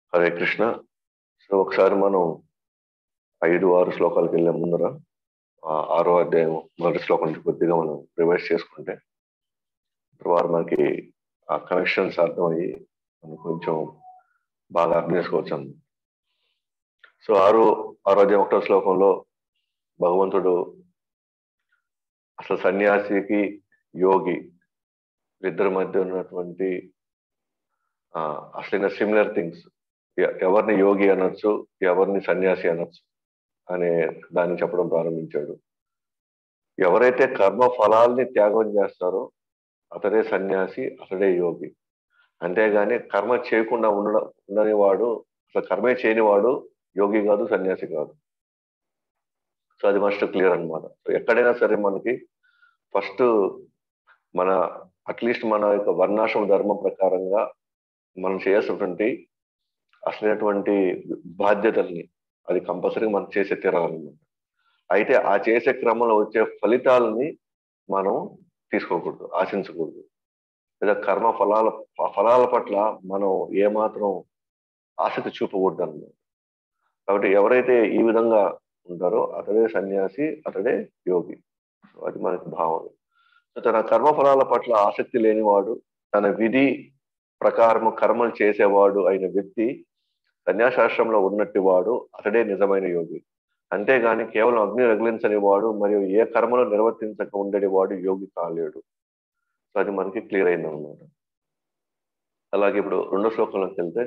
Hare Krishna so ఒకసారి మనం ఐదు ఆరు శ్లోకాలకు వెళ్ళే ముందర ఆ ఆరో అధ్యాయం మొదటి శ్లోకం నుంచి కొద్దిగా మనం రివైజ్ చేసుకుంటే వారు మనకి ఆ కనెక్షన్స్ అర్థమయ్యి మనం కొంచెం బాగా అర్థం చేసుకోవచ్చు అన్న సో ఆరో ఆరో అధ్యాయం ఒకటో శ్లోకంలో భగవంతుడు అసలు సన్యాసికి యోగి ఇద్దరి మధ్య ఉన్నటువంటి అసలైన సిమిలర్ థింగ్స్ ఎవరిని యోగి అనొచ్చు ఎవరిని సన్యాసి అనొచ్చు అనే దాన్ని చెప్పడం ప్రారంభించాడు ఎవరైతే కర్మ ఫలాల్ని త్యాగం చేస్తారో అతడే సన్యాసి అతడే యోగి అంతేగాని కర్మ చేయకుండా ఉండడం ఉండని వాడు అసలు కర్మే చేయని వాడు యోగి కాదు సన్యాసి కాదు సో అది మస్ట్ క్లియర్ అనమాట సో ఎక్కడైనా సరే మనకి ఫస్ట్ మన అట్లీస్ట్ మన యొక్క వర్ణాశ్రమ ధర్మం ప్రకారంగా మనం చేయాల్సినటువంటి అసలైనటువంటి బాధ్యతల్ని అది కంపల్సరీగా మనం చేసే తీరాలన్నమాట అయితే ఆ చేసే క్రమంలో వచ్చే ఫలితాలని మనం తీసుకోకూడదు ఆశించకూడదు లేదా కర్మ ఫలాల ఫలాల పట్ల మనం ఏమాత్రం ఆసక్తి చూపకూడదు అన్నమాట కాబట్టి ఎవరైతే ఈ విధంగా ఉంటారో అతడే సన్యాసి అతడే యోగి సో అది మనకి భావన సో తన కర్మ ఫలాల పట్ల ఆసక్తి లేనివాడు తన విధి ప్రకారము కర్మలు చేసేవాడు అయిన వ్యక్తి సన్యాసాశ్రమంలో ఉన్నట్టు వాడు అతడే నిజమైన యోగి అంతేగాని కేవలం అగ్ని రగిలించని వాడు మరియు ఏ కర్మలు నిర్వర్తించక ఉండేది వాడు యోగి కాలేడు సో అది మనకి క్లియర్ అయింది అనమాట అలాగే ఇప్పుడు రెండో శ్లోకంలోకి వెళ్తే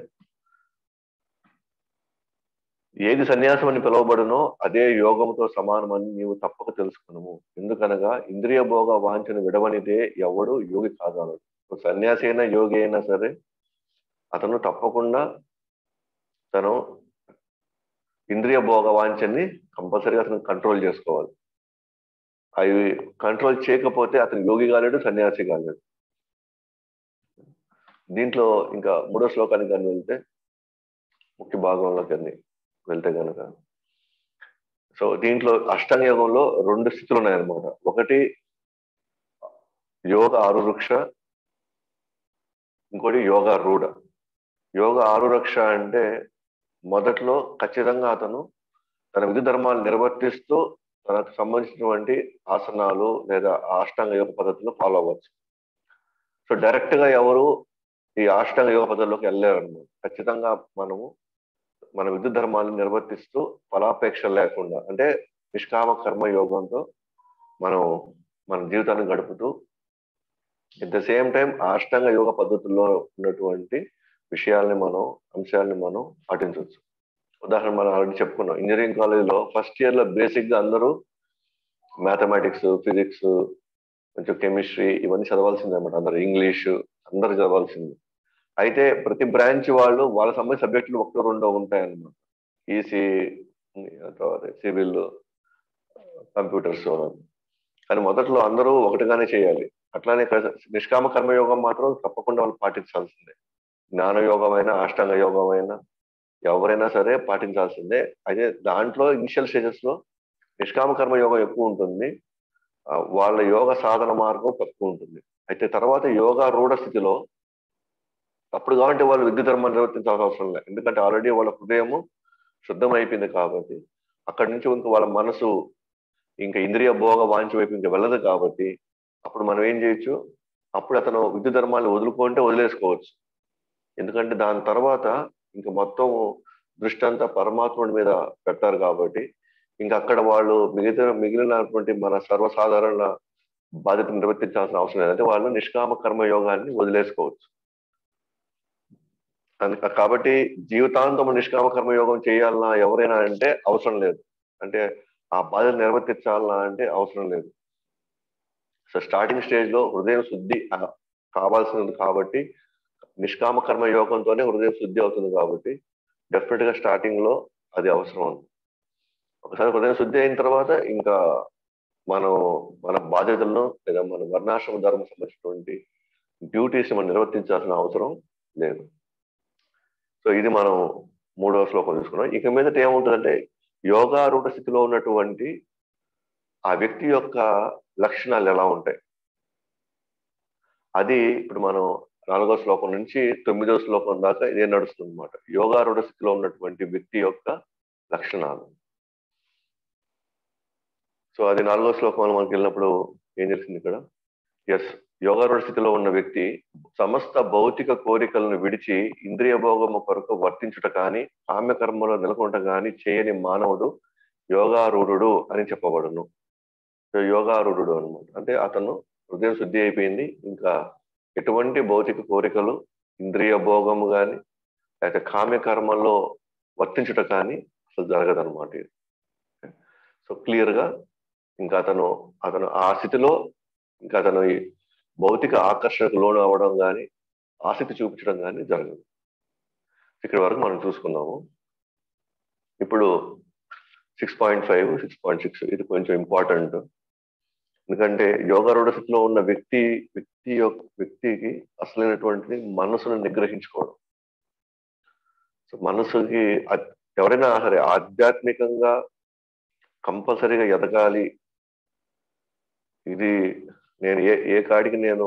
ఏది సన్యాసం అని పిలువబడునో అదే యోగంతో సమానమని నీవు తప్పక తెలుసుకున్నాము ఎందుకనగా ఇంద్రియ భోగ వాంఛను విడవనిదే ఎవడు యోగి కాదాలడు సన్యాసి అయినా యోగి అయినా సరే అతను తప్పకుండా తను ఇంద్రియ భోగ వాంఛని కంపల్సరీగా అతను కంట్రోల్ చేసుకోవాలి అవి కంట్రోల్ చేయకపోతే అతను యోగి కాలేడు సన్యాసి కాలేడు దీంట్లో ఇంకా మూడో శ్లోకానికి కానీ వెళ్తే ముఖ్య భాగంలోకి అన్ని వెళ్తే కనుక సో దీంట్లో అష్టాంగ యోగంలో రెండు స్థితులు ఉన్నాయన్నమాట ఒకటి యోగ ఆరువృక్ష ఇంకోటి యోగా రూఢ యోగ ఆరురక్ష అంటే మొదట్లో ఖచ్చితంగా అతను తన విధి ధర్మాలు నిర్వర్తిస్తూ తనకు సంబంధించినటువంటి ఆసనాలు లేదా అష్టాంగ యోగ పద్ధతులు ఫాలో అవ్వచ్చు సో డైరెక్ట్ గా ఎవరు ఈ అష్టాంగ యోగ పద్ధతిలోకి వెళ్ళారన్నమాట ఖచ్చితంగా మనము మన విధి ధర్మాలను నిర్వర్తిస్తూ ఫలాపేక్ష లేకుండా అంటే నిష్కామ కర్మ యోగంతో మనం మన జీవితాన్ని గడుపుతూ at the same time ashtanga yoga పద్ధతుల్లో ఉన్నటువంటి విషయాల్ని మనం అంశాలని మనం పాటించవచ్చు ఉదాహరణ మనం ఆల్రెడీ చెప్పుకున్నాం ఇంజనీరింగ్ కాలేజీలో ఫస్ట్ ఇయర్ లో బేసిక్ గా అందరూ మ్యాథమెటిక్స్ ఫిజిక్స్ కొంచెం కెమిస్ట్రీ ఇవన్నీ చదవాల్సిందే అనమాట అందరు ఇంగ్లీష్ అందరు చదవాల్సింది అయితే ప్రతి బ్రాంచ్ వాళ్ళు వాళ్ళ సంబంధించిన సబ్జెక్టులు ఒకటో రెండో ఉంటాయన్నమాట ఈసీ సివిల్ కంప్యూటర్స్ కానీ మొదట్లో అందరూ ఒకటిగానే చేయాలి అట్లానే నిష్కామ కర్మయోగం మాత్రం తప్పకుండా వాళ్ళు పాటించాల్సిందే జ్ఞాన యోగమైన అష్టాంగ యోగమైన ఎవరైనా సరే పాటించాల్సిందే అయితే దాంట్లో ఇనిషియల్ స్టేజెస్ లో నిష్కామ కర్మ యోగం ఎక్కువ ఉంటుంది వాళ్ళ యోగ సాధన మార్గం తక్కువ ఉంటుంది అయితే తర్వాత యోగా రూఢ స్థితిలో అప్పుడు కాబట్టి వాళ్ళు విద్యుత్ ధర్మాన్ని నిర్వర్తించాల్సిన అవసరం లేదు ఎందుకంటే ఆల్రెడీ వాళ్ళ హృదయము శుద్ధం అయిపోయింది కాబట్టి అక్కడి నుంచి ఇంక వాళ్ళ మనసు ఇంకా ఇంద్రియ భోగ వాంచి వైపు ఇంకా వెళ్ళదు కాబట్టి అప్పుడు మనం ఏం చేయొచ్చు అప్పుడు అతను విద్యుత్ ధర్మాన్ని వదులుకుంటే వదిలేసుకోవచ్చు ఎందుకంటే దాని తర్వాత ఇంకా మొత్తం దృష్టి అంతా పరమాత్ముడి మీద పెట్టారు కాబట్టి ఇంకా అక్కడ వాళ్ళు మిగతా మిగిలినటువంటి మన సర్వసాధారణ బాధ్యత నిర్వర్తించాల్సిన అవసరం లేదంటే వాళ్ళు నిష్కామ కర్మ యోగాన్ని వదిలేసుకోవచ్చు కాబట్టి జీవితాంతం నిష్కామ కర్మ యోగం చేయాలన్నా ఎవరైనా అంటే అవసరం లేదు అంటే ఆ బాధ్యత నిర్వర్తించాలన్నా అంటే అవసరం లేదు సో స్టార్టింగ్ స్టేజ్ లో హృదయం శుద్ధి కావాల్సింది కాబట్టి నిష్కామ కర్మ యోగంతోనే హృదయం శుద్ధి అవుతుంది కాబట్టి డెఫినెట్ గా స్టార్టింగ్ లో అది అవసరం ఒకసారి హృదయం శుద్ధి అయిన తర్వాత ఇంకా మనం మన బాధ్యతలను లేదా మన వర్ణాశ్రమ ధర్మం సంబంధించినటువంటి డ్యూటీస్ మనం నిర్వర్తించాల్సిన అవసరం లేదు సో ఇది మనం మూడవ శ్లోకం తీసుకున్నాం ఇక మీదట ఏముంటుందంటే యోగారూఢ స్థితిలో ఉన్నటువంటి ఆ వ్యక్తి యొక్క లక్షణాలు ఎలా ఉంటాయి అది ఇప్పుడు మనం నాలుగో శ్లోకం నుంచి తొమ్మిదో శ్లోకం దాకా ఇదే నడుస్తుంది అనమాట యోగారూఢ స్థితిలో ఉన్నటువంటి వ్యక్తి యొక్క లక్షణాలు సో అది నాలుగో శ్లోకంలో మనకి వెళ్ళినప్పుడు ఏం తెలిసింది ఇక్కడ ఎస్ యోగారూఢ స్థితిలో ఉన్న వ్యక్తి సమస్త భౌతిక కోరికలను విడిచి ఇంద్రియ భోగము కొరకు వర్తించుట కానీ కామ్యకర్మలో నెలకొంట కానీ చేయని మానవుడు యోగారూఢుడు అని చెప్పబడును యోగారూఢుడు అనమాట అంటే అతను హృదయం శుద్ధి అయిపోయింది ఇంకా ఎటువంటి భౌతిక కోరికలు ఇంద్రియ భోగము కానీ లేకపోతే కామ్యకర్మల్లో వర్తించుట కానీ అసలు జరగదన్నమాట ఇది సో క్లియర్గా ఇంకా అతను అతను ఆ స్థితిలో ఇంకా అతను ఈ భౌతిక ఆకర్షణకు లోను అవ్వడం కానీ ఆసక్తి చూపించడం కానీ జరగదు ఇక్కడి వరకు మనం చూసుకున్నాము ఇప్పుడు six point five six point six ఇది కొంచెం ఇంపార్టెంట్ ఎందుకంటే యోగారూఢ స్థితిలో ఉన్న వ్యక్తి వ్యక్తి యొక్క వ్యక్తికి అసలైనటువంటి మనసును నిగ్రహించుకోవడం సో మనసుకి ఎవరైనా సరే ఆధ్యాత్మికంగా కంపల్సరీగా ఎదగాలి ఇది నేను ఏ ఏ కాడికి నేను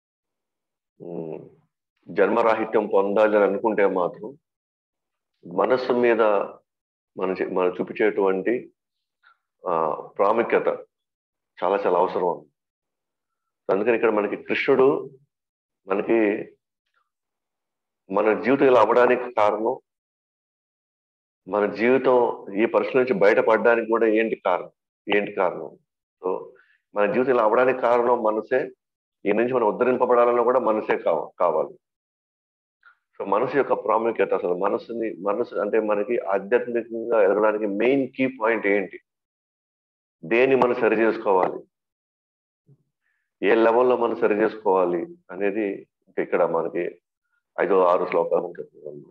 జన్మరాహిత్యం పొందాలి అని అనుకుంటే మాత్రం మనస్సు మీద మన మనం చూపించేటువంటి ప్రాముఖ్యత చాలా చాలా అవసరం అందుకని ఇక్కడ మనకి కృష్ణుడు మనకి మన జీవితం ఇలా అవ్వడానికి కారణం మన జీవితం ఈ పరిస్థితి నుంచి బయటపడడానికి కూడా ఏంటి కారణం ఏంటి కారణం సో మన జీవితం ఇలా అవ్వడానికి కారణం మనసే ఈ నుంచి మనం ఉద్ధరింపబడాలన్నా కూడా మనసే కావ కావాలి సో మనసు యొక్క ప్రాముఖ్యత అసలు మనసుని మనసు అంటే మనకి ఆధ్యాత్మికంగా ఎదగడానికి మెయిన్ కీ పాయింట్ ఏంటి దేన్ని మనం సరి చేసుకోవాలి ఏ లెవెల్లో మనం సరి చేసుకోవాలి అనేది ఇక్కడ మనకి ఐదో ఆరు శ్లోకాలు చెప్తుంది అనమాట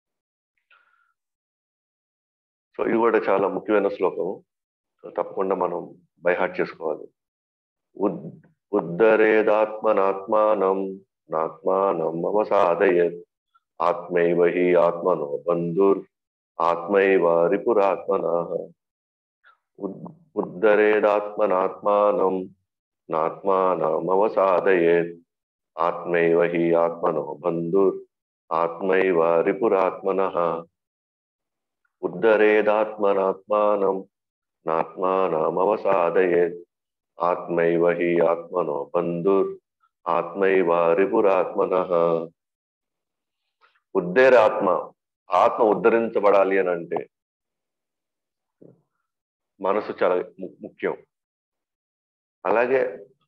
సో ఇది కూడా చాలా ముఖ్యమైన శ్లోకము సో తప్పకుండా మనం బైహార్ట్ చేసుకోవాలి ఉద్ ఉద్ధరేదాత్మనాత్మానం నాత్మానం అవసాదయత్ ఆత్మైవ హి ఆత్మనో బంధుర్ ఆత్మైవ రిపురాత్మన ఉద్ధరేదాత్మనాత్మానం నాత్మానమవసాదయేత్ ఆత్మైవ హి ఆత్మనో బంధుర్ ఆత్మైవ రిపురాత్మన ఉద్ధరేదాత్మనాత్మానం నాత్మానమవసాదయేత్ ఆత్మైవ హి ఆత్మనో బంధుర్ ఆత్మైవ రిపురాత్మన ఉద్ధేరాత్మ ఆత్మ ఉద్ధరించబడాలి అని అంటే మనసు చాలా ముఖ్యం అలాగే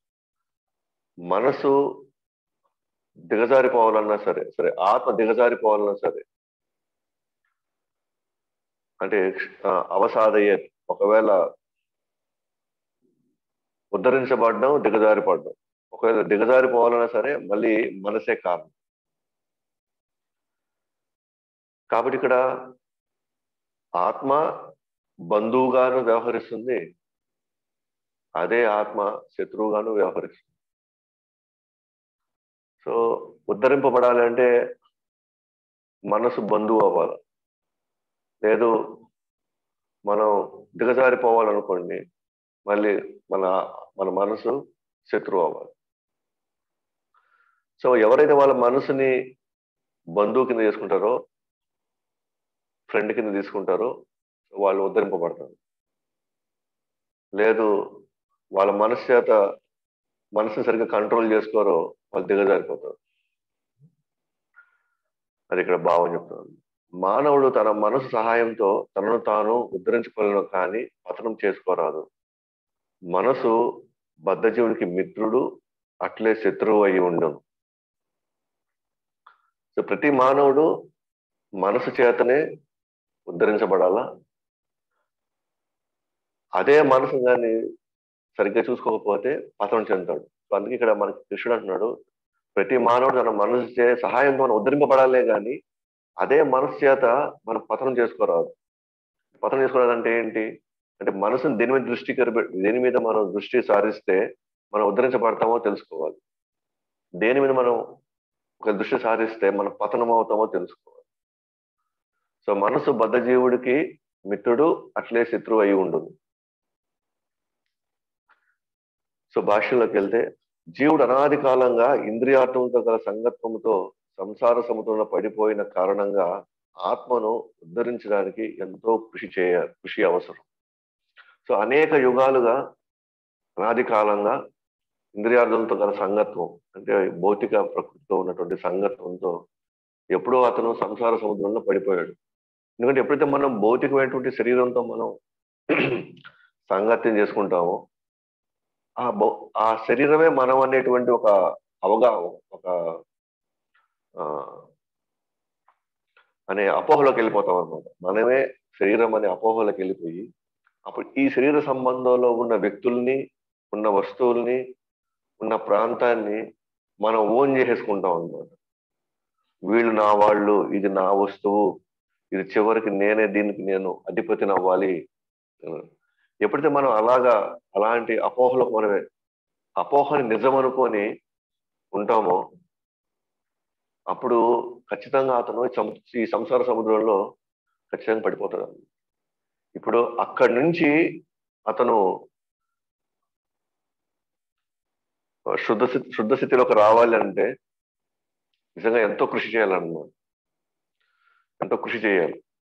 మనసు దిగజారిపోవాలన్నా సరే సరే ఆత్మ దిగజారిపోవాలన్నా సరే అంటే అవసాదయ్యే ఒకవేళ ఉద్ధరించబడడం దిగజారిపడడం ఒకవేళ దిగజారిపోవాలన్నా సరే మళ్ళీ మనసే కారణం కాబట్టి ఇక్కడ ఆత్మ బంధువుగాను వ్యవహరిస్తుంది అదే ఆత్మ శత్రువుగాను వ్యవహరిస్తుంది సో ఉద్ధరింపబడాలి అంటే మనసు బంధువు అవ్వాలి లేదు మనం దిగజారిపోవాలనుకోండి మళ్ళీ మన మన మనసు శత్రువు అవ్వాలి సో ఎవరైతే వాళ్ళ మనసుని బంధువు కింద చేసుకుంటారో ఫ్రెండ్ కింద తీసుకుంటారో వాళ్ళు ఉద్ధరింపబడతారు లేదు వాళ్ళ మనసు చేత మనసుని సరిగ్గా కంట్రోల్ చేసుకోరో వాళ్ళు దిగజారిపోతారు అది ఇక్కడ భావం చెప్తున్నాను మానవుడు తన మనసు సహాయంతో తనను తాను ఉద్ధరించుకోలేను కానీ పతనం చేసుకోరాదు మనసు బద్ధజీవుడికి మిత్రుడు అట్లే శత్రువు అయి ఉండను సో ప్రతి మానవుడు మనసు చేతనే ఉద్ధరించబడాలా అదే మనసు కానీ సరిగ్గా చూసుకోకపోతే పతనం చెందుతాడు సో అందుకే ఇక్కడ మనకి కృష్ణుడు అంటున్నాడు ప్రతి మానవుడు తన మనసు చే సహాయంతో మనం ఉద్ధరింపబడాలే కానీ అదే మనసు చేత మనం పతనం చేసుకోరాదు పతనం చేసుకోరాదంటే ఏంటి అంటే మనసుని దేని మీద దృష్టి దేని మీద మనం దృష్టి సారిస్తే మనం ఉద్ధరించబడతామో తెలుసుకోవాలి దేని మీద మనం ఒక దృష్టి సారిస్తే మనం పతనం అవుతామో తెలుసుకోవాలి సో మనసు బద్ధజీవుడికి మిత్రుడు అట్లే శత్రువు అయి ఉండదు సో భాషలోకి వెళ్తే జీవుడు అనాది కాలంగా ఇంద్రియార్థంతో గల సంగత్వంతో సంసార సముద్రంలో పడిపోయిన కారణంగా ఆత్మను ఉద్ధరించడానికి ఎంతో కృషి చేయ కృషి అవసరం సో అనేక యుగాలుగా అనాది కాలంగా ఇంద్రియార్థంతో గల సంగత్వం అంటే భౌతిక ప్రకృతితో ఉన్నటువంటి సంగత్వంతో ఎప్పుడో అతను సంసార సముద్రంలో పడిపోయాడు ఎందుకంటే ఎప్పుడైతే మనం భౌతికమైనటువంటి శరీరంతో మనం సంగత్యం చేసుకుంటామో ఆ భౌ ఆ శరీరమే మనం అనేటువంటి ఒక అవగాహన ఒక ఆ, అనే అపోహలోకి వెళ్ళిపోతాం అనమాట మనమే శరీరం అనే అపోహలోకి వెళ్ళిపోయి అప్పుడు ఈ శరీర సంబంధంలో ఉన్న వ్యక్తుల్ని ఉన్న వస్తువుల్ని ఉన్న ప్రాంతాన్ని మనం ఓన్ చేసేసుకుంటాం అనమాట వీళ్ళు నా వాళ్ళు ఇది నా వస్తువు ఇది చివరికి నేనే దీనికి నేను అధిపతిని అవ్వాలి ఎప్పుడైతే మనం అలాగా అలాంటి అపోహలకు మనమే అపోహని నిజం అనుకొని ఉంటామో అప్పుడు ఖచ్చితంగా అతను ఈ సం- ఈ సంసార సముద్రంలో ఖచ్చితంగా పడిపోతాడు ఇప్పుడు అక్కడి నుంచి అతను శుద్ధ స్థితి శుద్ధ స్థితిలోకి రావాలి అంటే నిజంగా ఎంతో కృషి చేయాలన్నమాట ఎంతో కృషి చేయాలి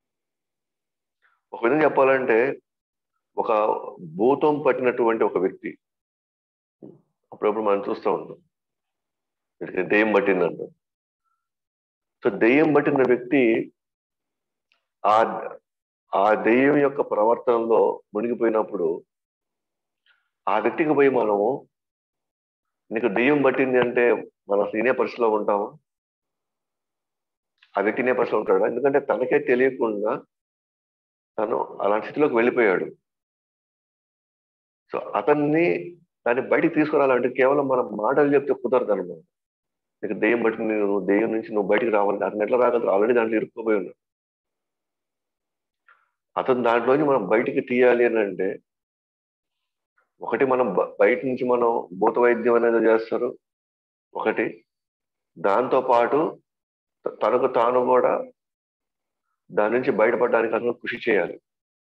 ఒక విధంగా చెప్పాలంటే ఒక భూతం పట్టినటువంటి ఒక వ్యక్తి అప్పుడప్పుడు మనం చూస్తూ ఉంటాం వీడికి దెయ్యం పట్టిందంట సో దెయ్యం పట్టిన వ్యక్తి ఆ ఆ దెయ్యం యొక్క ప్రవర్తనలో మునిగిపోయినప్పుడు ఆ వ్యక్తికి పోయి మనము నీకు దెయ్యం పట్టింది అంటే మనం తినే పరిస్థితిలో ఉంటాము ఆ వ్యక్తి తినే పరిస్థితిలో ఉంటాడా ఎందుకంటే తనకే తెలియకుండా తను అలాంటి స్థితిలోకి వెళ్ళిపోయాడు సో అతన్ని దాన్ని బయటికి తీసుకురావాలంటే కేవలం మనం మాటలు చెప్తే కుదరదు అనమాట నీకు దెయ్యం పట్టింది నువ్వు దెయ్యం నుంచి నువ్వు బయటికి రావాలి అతను ఎట్లా రాగలరు ఆల్రెడీ దాంట్లో ఇరుక్కుపోయి ఉన్నాడు అతను దాంట్లోంచి మనం బయటికి తీయాలి అని అంటే ఒకటి మనం బ- బయట నుంచి మనం భూత వైద్యం అనేది చేస్తారు ఒకటి దాంతో పాటు త- తనకు తాను కూడా దాని నుంచి బయటపడడానికి అతను కృషి చేయాలి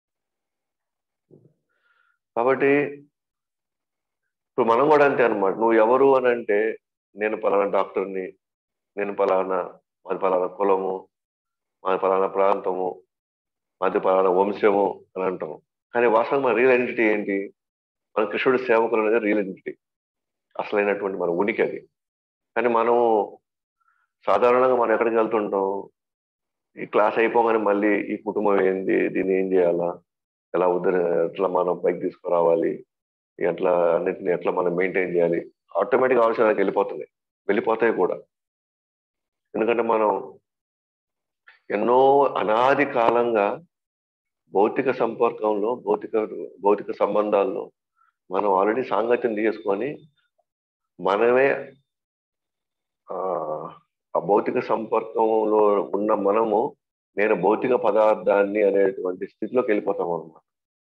కాబట్టి ఇప్పుడు మనం కూడా అంతే అనమాట నువ్వు ఎవరు అని అంటే నేను పలానా డాక్టర్ని నేను పలానా మాది పలానా కులము మాది పలానా ప్రాంతము మాది పలానా వంశము అని అంటాం కానీ వాస్తవం మన రియల్ ఐడెంటిటీ ఏంటి మన కృష్ణుడి సేవకులు అనేది రియల్ ఐడెంటిటీ అసలైనటువంటి మన ఉనికి అది కానీ మనం సాధారణంగా మనం ఎక్కడికి వెళ్తుంటాం ఈ క్లాస్ అయిపోగానే మళ్ళీ ఈ కుటుంబం ఏంది దీన్ని ఏం చేయాలా ఎలా ఉద్దర ఎట్లా మనం పైకి తీసుకురావాలి ఎట్లా అన్నిటిని ఎట్లా మనం మెయింటైన్ చేయాలి ఆటోమేటిక్ ఆలోచనలకు వెళ్ళిపోతుంది వెళ్ళిపోతాయి కూడా ఎందుకంటే మనం ఎన్నో అనాది కాలంగా భౌతిక సంపర్కంలో భౌతిక భౌతిక సంబంధాల్లో మనం ఆల్రెడీ సాంగత్యం చేసుకొని మనమే ఆ ఆ భౌతిక సంపర్కంలో ఉన్న మనము నేను భౌతిక పదార్థాన్ని అనేటువంటి స్థితిలోకి వెళ్ళిపోతాం అన్నమాట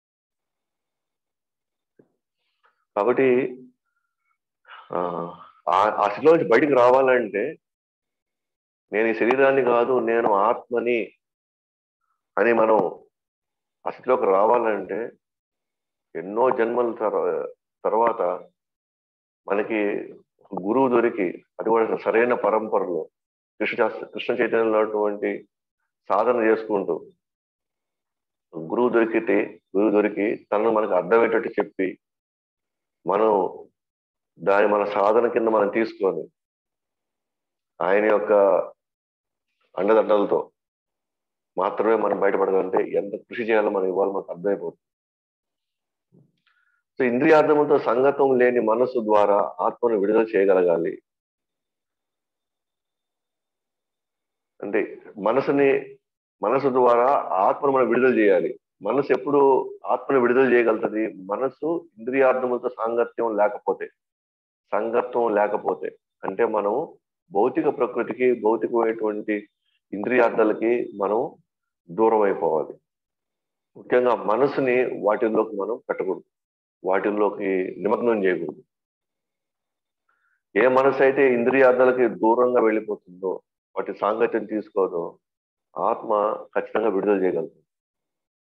కాబట్టి ఆ ఆ- ఆ స్థితిలో నుంచి బయటికి రావాలంటే నేను ఈ శరీరాన్ని కాదు నేను ఆత్మని అని మనం ఆ స్థితిలోకి రావాలంటే ఎన్నో జన్మల తర్వా- తర్వాత మనకి ఒక గురువు దొరికి అది కూడా సరైన పరంపరలో కృష్ణ శాస్త్ర- కృష్ణ చైతన్యంలో ఉన్నటువంటి సాధన చేసుకుంటూ గురువు దొరికితే గురువు దొరికి తనను మనకు అర్థమయ్యేటట్టు చెప్పి మనం దాని మన సాధన కింద మనం తీసుకొని ఆయన యొక్క అండదండలతో మాత్రమే మనం బయటపడగలంటే ఎంత కృషి చేయాలో మనం ఇవాళ మనకు అర్థమైపోతుంది సో ఇంద్రియార్థములతో సంగతం లేని మనసు ద్వారా ఆత్మను విడుదల చేయగలగాలి అంటే మనసుని మనసు ద్వారా ఆత్మను మనం విడుదల చేయాలి మనసు ఎప్పుడు ఆత్మను విడుదల చేయగలుగుతుంది మనసు ఇంద్రియార్థములతో సాంగత్యం లేకపోతే సంగత్వం లేకపోతే అంటే మనం భౌతిక ప్రకృతికి భౌతికమైనటువంటి ఇంద్రియార్థాలకి మనం దూరం అయిపోవాలి ముఖ్యంగా మనసుని వాటిల్లోకి మనం పెట్టకూడదు వాటిల్లోకి నిమగ్నం చేయకూడదు ఏ మనసు అయితే ఇంద్రియార్థాలకి దూరంగా వెళ్ళిపోతుందో వాటి సాంగత్యం తీసుకోదో ఆత్మ ఖచ్చితంగా విడుదల చేయగలుగుతుంది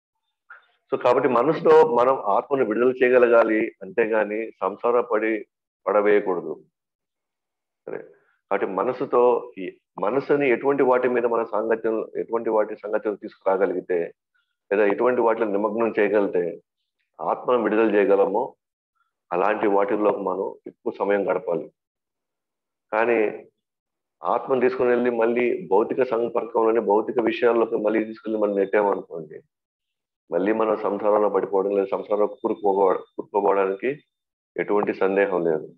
సో కాబట్టి మనసులో మనం ఆత్మను విడుదల చేయగలగాలి అంతేగాని సంసార పడి పడవేయకూడదు సరే కాబట్టి మనసుతో ఈ మనసుని ఎటువంటి వాటి మీద మన సాంగత్యం ఎటువంటి వాటి సంగత్యం తీసుకురాగలిగితే లేదా ఎటువంటి వాటిలో నిమగ్నం చేయగలిగితే ఆత్మను విడుదల చేయగలమో అలాంటి వాటిల్లో మనం ఎక్కువ సమయం గడపాలి కానీ ఆత్మను తీసుకుని వెళ్ళి మళ్ళీ భౌతిక సంపర్కంలోని భౌతిక విషయాల్లోకి మళ్ళీ తీసుకెళ్ళి మనం నెట్టామనుకోండి మళ్ళీ మనం సంసారంలో పడిపోవడం లేదా సంసారంలో కూరుకుపో కూరుకుపోవడానికి ఎటువంటి సందేహం లేదు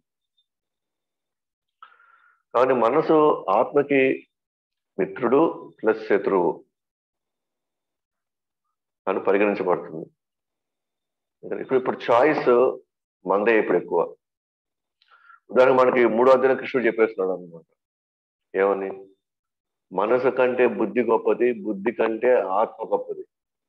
కాబట్టి మనసు ఆత్మకి మిత్రుడు ప్లస్ శత్రువు అని పరిగణించబడుతుంది ఇప్పుడు ఇప్పుడు చాయిస్ మందే ఇప్పుడు ఎక్కువ ఉదాహరణ మనకి మూడో అధ్యాయం కృష్ణుడు చెప్పేస్తున్నాడు అనమాట ఏమని మనసు కంటే బుద్ధి గొప్పది బుద్ధి కంటే ఆత్మ గొప్పది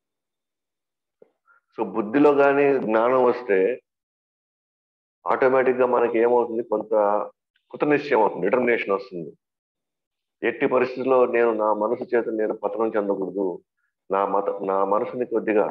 సో బుద్ధిలో కానీ జ్ఞానం వస్తే ఆటోమేటిక్ గా మనకి ఏమవుతుంది కొంత కృత నిశ్చయం అవుతుంది డిటర్మినేషన్ వస్తుంది ఎట్టి పరిస్థితుల్లో నేను నా మనసు చేత నేను పతనం చెందకూడదు నా మత నా మనసుని కొద్దిగా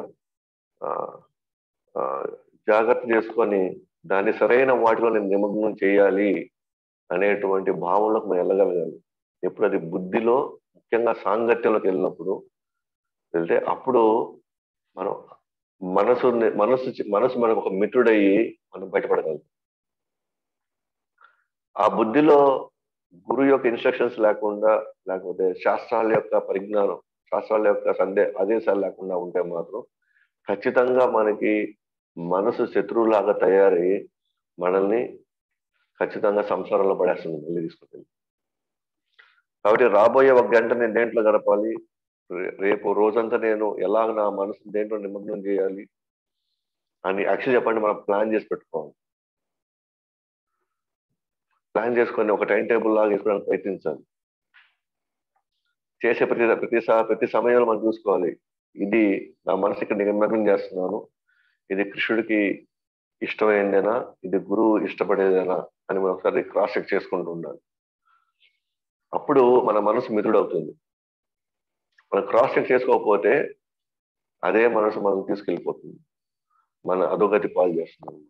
జాగ్రత్త చేసుకొని దాన్ని సరైన వాటిలో నేను నిమగ్నం చేయాలి అనేటువంటి భావంలోకి మనం వెళ్ళగలగాలి ఎప్పుడు అది బుద్ధిలో ముఖ్యంగా సాంగత్యంలోకి వెళ్ళినప్పుడు వెళ్తే అప్పుడు మనం మనసు మనసు మనసు మనకు ఒక మిత్రుడయ్యి మనం బయటపడగలం ఆ బుద్ధిలో గురువు యొక్క ఇన్స్ట్రక్షన్స్ లేకుండా లేకపోతే శాస్త్రాల యొక్క పరిజ్ఞానం శాస్త్రాల యొక్క సందే ఆదేశాలు లేకుండా ఉంటే మాత్రం ఖచ్చితంగా మనకి మనసు శత్రువులాగా తయారై మనల్ని ఖచ్చితంగా సంసారంలో పడేస్తుంది మళ్ళీ తీసుకుంటుంది కాబట్టి రాబోయే ఒక గంట నేను దేంట్లో గడపాలి రేపు రోజంతా నేను ఎలాగ నా మనసు దేంట్లో నిమగ్నం చేయాలి అని యాక్చువల్ చెప్పండి మనం ప్లాన్ చేసి పెట్టుకోవాలి ప్లాన్ చేసుకొని ఒక టైం టేబుల్ లాగా వేసుకోవడానికి ప్రయత్నించాలి చేసే ప్రతి ప్రతి ప్రతి సమయంలో మనం చూసుకోవాలి ఇది నా మనసు ఇక్కడ నిమగ్నం చేస్తున్నాను ఇది కృష్ణుడికి ఇష్టమైందేనా ఇది గురువు ఇష్టపడేదేనా అని మనం ఒకసారి క్రాస్ చెక్ చేసుకుంటూ ఉండాలి అప్పుడు మన మనసు మిత్రుడు అవుతుంది మనం క్రాస్ చెక్ చేసుకోకపోతే అదే మనసు మనం తీసుకెళ్ళిపోతుంది మన అధోగతి పాలు చేస్తుంది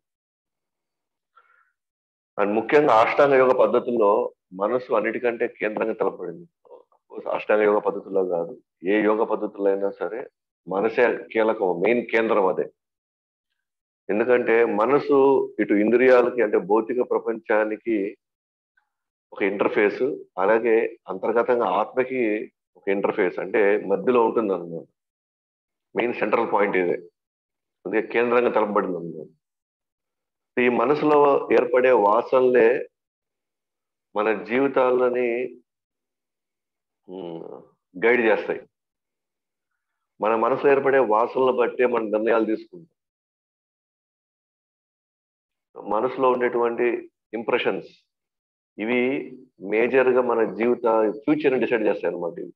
అండ్ ముఖ్యంగా అష్టాంగ యోగ పద్ధతుల్లో మనసు అన్నిటికంటే కేంద్రంగా తలపడింది అష్టాంగ యోగ పద్ధతుల్లో కాదు ఏ యోగ పద్ధతుల్లో అయినా సరే మనసే కీలకం మెయిన్ కేంద్రం అదే ఎందుకంటే మనసు ఇటు ఇంద్రియాలకి అంటే భౌతిక ప్రపంచానికి ఒక ఇంటర్ఫేస్ అలాగే అంతర్గతంగా ఆత్మకి ఒక ఇంటర్ఫేస్ అంటే మధ్యలో ఉంటుంది అన్నమాట మెయిన్ సెంట్రల్ పాయింట్ ఇదే అందుకే కేంద్రంగా తలపబడింది అన్నమాట ఈ మనసులో ఏర్పడే వాసనలే మన జీవితాలని గైడ్ చేస్తాయి మన మనసులో ఏర్పడే వాసనలు బట్టే మన నిర్ణయాలు తీసుకుంటాం మనసులో ఉండేటువంటి ఇంప్రెషన్స్ ఇవి మేజర్గా మన జీవిత ఫ్యూచర్ని డిసైడ్ చేస్తాయి అనమాట ఇవి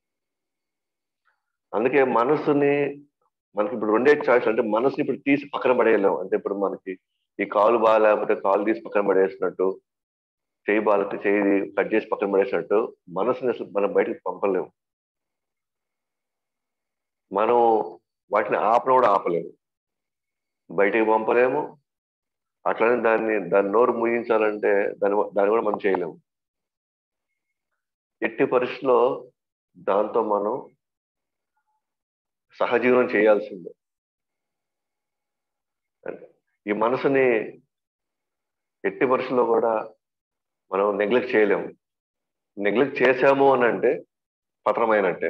అందుకే మనసుని మనకి ఇప్పుడు రెండే చాయిస్ అంటే మనసుని ఇప్పుడు తీసి పక్కన పడేయలేము అంటే ఇప్పుడు మనకి ఈ కాలు బాగా లేకపోతే కాలు తీసి పక్కన పడేసినట్టు చేయి బాలకి చేయి కట్ చేసి పక్కన పడేసినట్టు మనసుని అసలు మనం బయటకు పంపలేము మనం వాటిని ఆపన కూడా ఆపలేము బయటికి పంపలేము అట్లనే దాన్ని దాని నోరు ముగించాలంటే దాని దాన్ని కూడా మనం చేయలేము ఎట్టి పరిస్థితిలో దాంతో మనం సహజీవనం చేయాల్సిందే ఈ మనసుని ఎట్టి పరిస్థితుల్లో కూడా మనం నెగ్లెక్ట్ చేయలేము నెగ్లెక్ట్ చేశాము అని అంటే పత్రమైనట్టే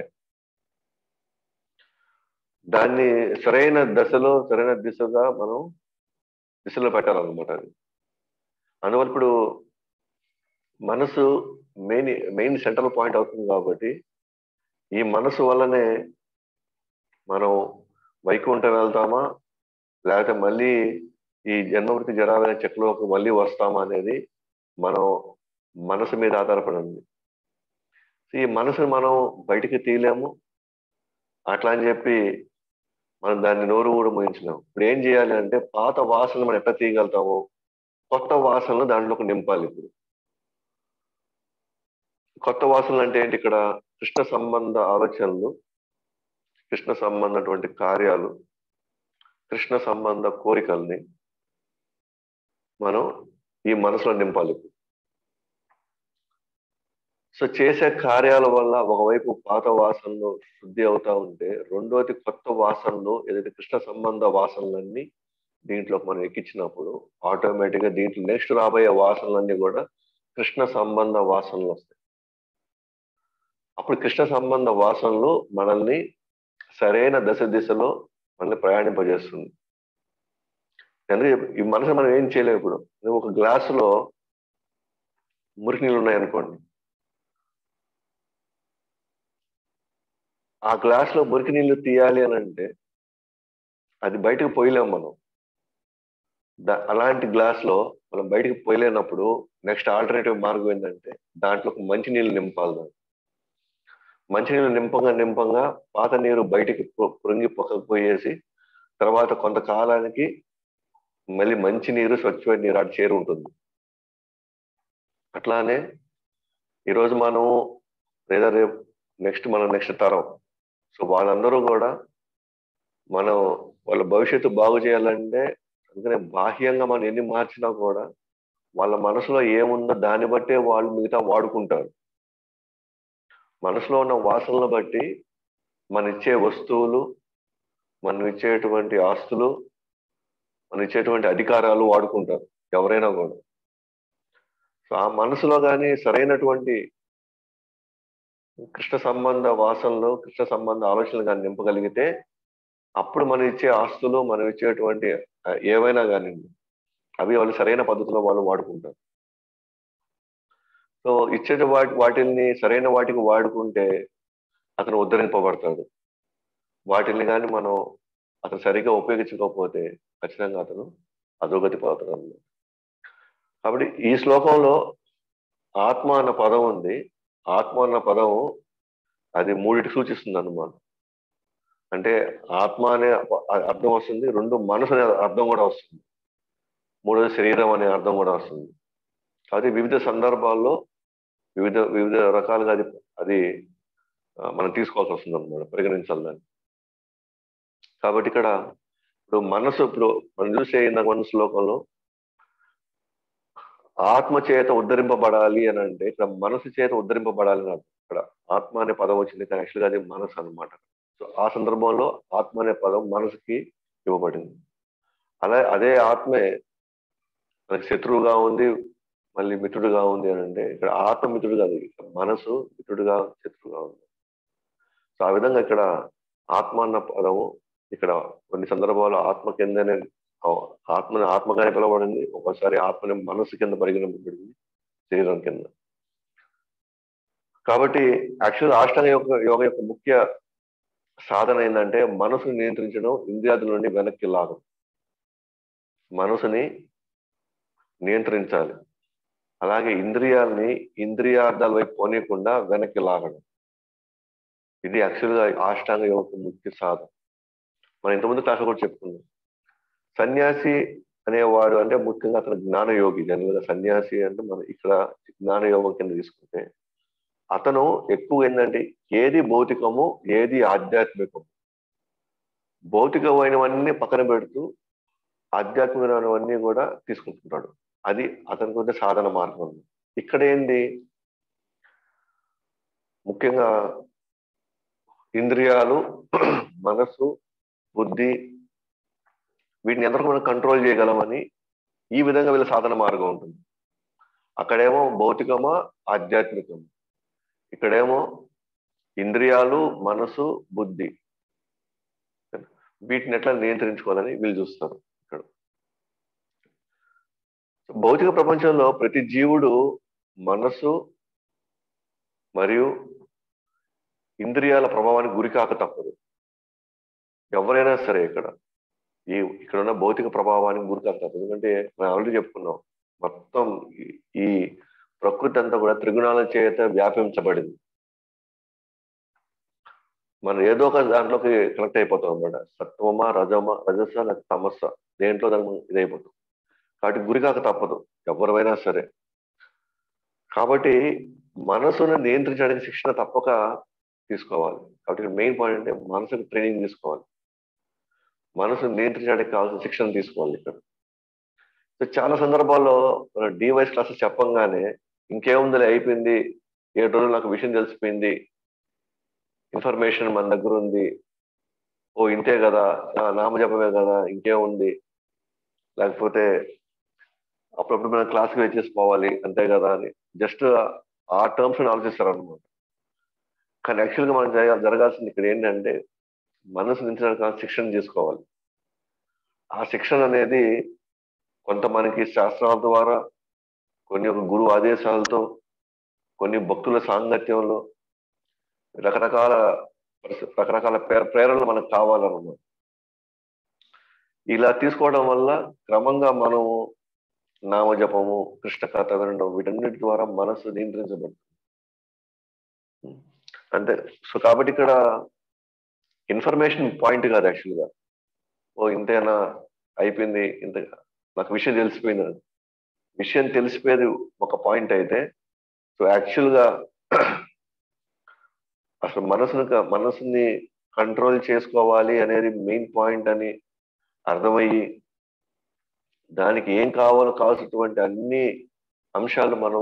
దాన్ని సరైన దశలో సరైన దిశగా మనం దిశలో పెట్టాలన్నమాట అది అందువల్ల ఇప్పుడు మనసు మెయిన్ మెయిన్ సెంట్రల్ పాయింట్ అవుతుంది కాబట్టి ఈ మనసు వల్లనే మనం వైకుంఠం వెళ్తామా లేకపోతే మళ్ళీ ఈ జన్మవృత్తి జరాలనే చెక్లోకి మళ్ళీ వస్తామా అనేది మనం మనసు మీద ఆధారపడి ఉంది ఈ మనసుని మనం బయటికి తీయలేము అట్లా అని చెప్పి మనం దాన్ని నోరు కూడా ముగించలేము ఇప్పుడు ఏం చేయాలి అంటే పాత వాసనలు మనం ఎట్లా తీయగలుగుతాము కొత్త వాసనలు దాంట్లోకి నింపాలి ఇప్పుడు కొత్త వాసనలు అంటే ఏంటి ఇక్కడ కృష్ణ సంబంధ ఆలోచనలు కృష్ణ సంబంధటువంటి కార్యాలు కృష్ణ సంబంధ కోరికల్ని మనం ఈ మనసులో నింపాలి ఇప్పుడు సో చేసే కార్యాల వల్ల ఒకవైపు పాత వాసనలు శుద్ధి అవుతా ఉంటే రెండోది కొత్త వాసనలు ఏదైతే కృష్ణ సంబంధ వాసనలన్నీ దీంట్లో మనం ఎక్కించినప్పుడు ఆటోమేటిక్గా దీంట్లో నెక్స్ట్ రాబోయే వాసనలన్నీ కూడా కృష్ణ సంబంధ వాసనలు వస్తాయి అప్పుడు కృష్ణ సంబంధ వాసనలు మనల్ని సరైన దశ దిశలో మనల్ని ప్రయాణింపజేస్తుంది ఎందుకంటే ఈ మనసు మనం ఏం చేయలేము ఇప్పుడు నువ్వు ఒక గ్లాసులో మురికి నీళ్ళు ఉన్నాయనుకోండి ఆ గ్లాసులో మురికి నీళ్ళు తీయాలి అని అంటే అది బయటకు పోయలేము మనం దా అలాంటి గ్లాస్లో మనం బయటకు పోయలేనప్పుడు నెక్స్ట్ ఆల్టర్నేటివ్ మార్గం ఏంటంటే దాంట్లో మంచి నీళ్ళు నింపాలి దాన్ని మంచినీళ్ళు నింపంగా నింపంగా పాత నీరు బయటికి పొంగి పక్కకు పోయేసి తర్వాత కొంతకాలానికి మళ్ళీ మంచి నీరు స్వచ్ఛమైన నీరు అటు చేరు ఉంటుంది అట్లానే ఈరోజు మనం లేదా రేపు నెక్స్ట్ మన నెక్స్ట్ తరం సో వాళ్ళందరూ కూడా మనం వాళ్ళ భవిష్యత్తు బాగు చేయాలంటే అందుకనే బాహ్యంగా మనం ఎన్ని మార్చినా కూడా వాళ్ళ మనసులో ఏముందో దాన్ని బట్టే వాళ్ళు మిగతా వాడుకుంటారు మనసులో ఉన్న వాసనలు బట్టి మన ఇచ్చే వస్తువులు మనం ఇచ్చేటువంటి ఆస్తులు మనం ఇచ్చేటువంటి అధికారాలు వాడుకుంటారు ఎవరైనా కూడా సో ఆ మనసులో కానీ సరైనటువంటి కృష్ణ సంబంధ వాసనలు కృష్ణ సంబంధ ఆలోచనలు కానీ నింపగలిగితే అప్పుడు మనం ఇచ్చే ఆస్తులు మనం ఇచ్చేటువంటి ఏవైనా కానీ అవి వాళ్ళు సరైన పద్ధతిలో వాళ్ళు వాడుకుంటారు సో ఇచ్చే వాటి వాటిల్ని సరైన వాటికి వాడుకుంటే అతను ఉద్ధరింపబడతాడు వాటిల్ని కానీ మనం అతను సరిగ్గా ఉపయోగించకపోతే ఖచ్చితంగా అతను అధోగతి పడతాడు కాబట్టి ఈ శ్లోకంలో ఆత్మ అన్న పదం ఉంది ఆత్మ అన్న పదం అది మూడిటి సూచిస్తుంది అనమాట అంటే ఆత్మ అనే అర్థం వస్తుంది రెండు మనసు అనే అర్థం కూడా వస్తుంది మూడోది శరీరం అనే అర్థం కూడా వస్తుంది అది వివిధ సందర్భాల్లో వివిధ వివిధ రకాలుగా అది అది మనం తీసుకోవాల్సి వస్తుంది అనమాట పరిగణించాలి దాన్ని కాబట్టి ఇక్కడ ఇప్పుడు మనసు ఇప్పుడు మనం చూసే ఇందాక మన శ్లోకంలో ఆత్మ చేత ఉద్ధరింపబడాలి అని అంటే ఇక్కడ మనసు చేత ఉద్ధరింపబడాలి అని ఇక్కడ ఆత్మ అనే పదం వచ్చింది కానీ యాక్చువల్గా అది మనసు అనమాట సో ఆ సందర్భంలో ఆత్మ అనే పదం మనసుకి ఇవ్వబడింది అలా అదే ఆత్మే మనకి శత్రువుగా ఉంది మళ్ళీ మిత్రుడుగా ఉంది అని అంటే ఇక్కడ ఆత్మ మిత్రుడు కాదు మనసు మిత్రుడుగా శత్రువుగా ఉంది సో ఆ విధంగా ఇక్కడ ఆత్మ అన్న పదము ఇక్కడ కొన్ని సందర్భాల్లో ఆత్మ కిందనే ఆత్మని ఆత్మగానే పిలవబడింది ఒకసారి ఆత్మని మనసు కింద పరిగణింపబడింది శరీరం కింద కాబట్టి యాక్చువల్ అష్టాంగ యోగ యోగ యొక్క ముఖ్య సాధన ఏంటంటే మనసుని నియంత్రించడం ఇంద్రియాదుల నుండి వెనక్కి లాగం మనసుని నియంత్రించాలి అలాగే ఇంద్రియాలని ఇంద్రియార్థాల వైపు పోనీయకుండా వెనక్కి లాగడం ఇది యాక్చువల్గా అష్టాంగ యోగ ముఖ్య సాధన మనం ఇంతకుముందు క్లాస్ కూడా చెప్పుకున్నాం సన్యాసి అనేవాడు అంటే ముఖ్యంగా అతను జ్ఞానయోగి జనరల్గా సన్యాసి అంటే మనం ఇక్కడ జ్ఞానయోగం కింద తీసుకుంటే అతను ఎక్కువ ఏంటంటే ఏది భౌతికము ఏది ఆధ్యాత్మికము భౌతికమైనవన్నీ పక్కన పెడుతూ ఆధ్యాత్మికమైనవన్నీ కూడా తీసుకుంటుంటాడు అది అతనికి ఉండే సాధన మార్గం ఇక్కడ ఏంది ముఖ్యంగా ఇంద్రియాలు మనసు బుద్ధి వీటిని ఎంతవరకు మనం కంట్రోల్ చేయగలమని ఈ విధంగా వీళ్ళ సాధన మార్గం ఉంటుంది అక్కడేమో భౌతికమా ఆధ్యాత్మికమా ఇక్కడేమో ఇంద్రియాలు మనసు బుద్ధి వీటిని ఎట్లా నియంత్రించుకోవాలని వీళ్ళు చూస్తారు ఇక్కడ భౌతిక ప్రపంచంలో ప్రతి జీవుడు మనసు మరియు ఇంద్రియాల ప్రభావానికి గురి కాక తప్పదు ఎవరైనా సరే ఇక్కడ ఈ ఇక్కడ ఉన్న భౌతిక ప్రభావానికి గురి కాక తప్పదు ఎందుకంటే మనం ఆల్రెడీ చెప్పుకున్నాం మొత్తం ఈ ప్రకృతి అంతా కూడా త్రిగుణాల చేత వ్యాపించబడింది మనం ఏదో ఒక దాంట్లోకి కనెక్ట్ అయిపోతాం అనమాట సత్వమ రజమ రజస లేక తమస్స దేంట్లో దానికి ఇదైపోతాం కాబట్టి గురి కాక తప్పదు ఎవరైనా సరే కాబట్టి మనసును నియంత్రించడానికి శిక్షణ తప్పక తీసుకోవాలి కాబట్టి మెయిన్ పాయింట్ అంటే మనసుకు ట్రైనింగ్ తీసుకోవాలి మనసు నియంత్రించడానికి కావాల్సిన శిక్షణ తీసుకోవాలి ఇక్కడ సో చాలా సందర్భాల్లో డివైస్ క్లాసెస్ చెప్పంగానే ఇంకేముందిలే అయిపోయింది ఏడు రోజులు నాకు విషయం తెలిసిపోయింది ఇన్ఫర్మేషన్ మన దగ్గర ఉంది ఓ ఇంతే కదా ఆ, నామజపమే కదా ఇంకేముంది లేకపోతే అప్పుడప్పుడు మనం క్లాస్కి వచ్చేసిపోవాలి అంతే కదా అని జస్ట్ ఆ టర్మ్స్ ఆలోచిస్తారు అనమాట కానీ యాక్చువల్గా మనం జరగా- జరగాల్సింది ఇక్కడ ఏంటంటే మనసు నుంచి శిక్షణ చేసుకోవాలి ఆ శిక్షణ అనేది కొంత మనకి శాస్త్రాల ద్వారా కొన్ని ఒక గురువు ఆదేశాలతో కొన్ని భక్తుల సాంగత్యంలో రకరకాల పరిస్థి- రకరకాల ప్రేర- ప్రేరణలు మనకు కావాలన్నమాట ఇలా తీసుకోవడం వల్ల క్రమంగా మనము నామజపము కృష్ణ కథ వినడం వీటన్నిటి ద్వారా మనసు నియంత్రించబడుతుంది అంతే సో కాబట్టి ఇక్కడ ఇన్ఫర్మేషన్ పాయింట్ కాదు యాక్చువల్గా ఓ ఇంతేనా అయిపోయింది ఇంత నాకు విషయం తెలిసిపోయింది అని. విషయం తెలిసిపోయేది ఒక పాయింట్ అయితే సో యాక్చువల్గా అసలు మనసును క- మనసుని కంట్రోల్ చేసుకోవాలి అనేది మెయిన్ పాయింట్ అని అర్థమయ్యి దానికి ఏం కావాలో కావాల్సినటువంటి అన్ని అంశాలు మనం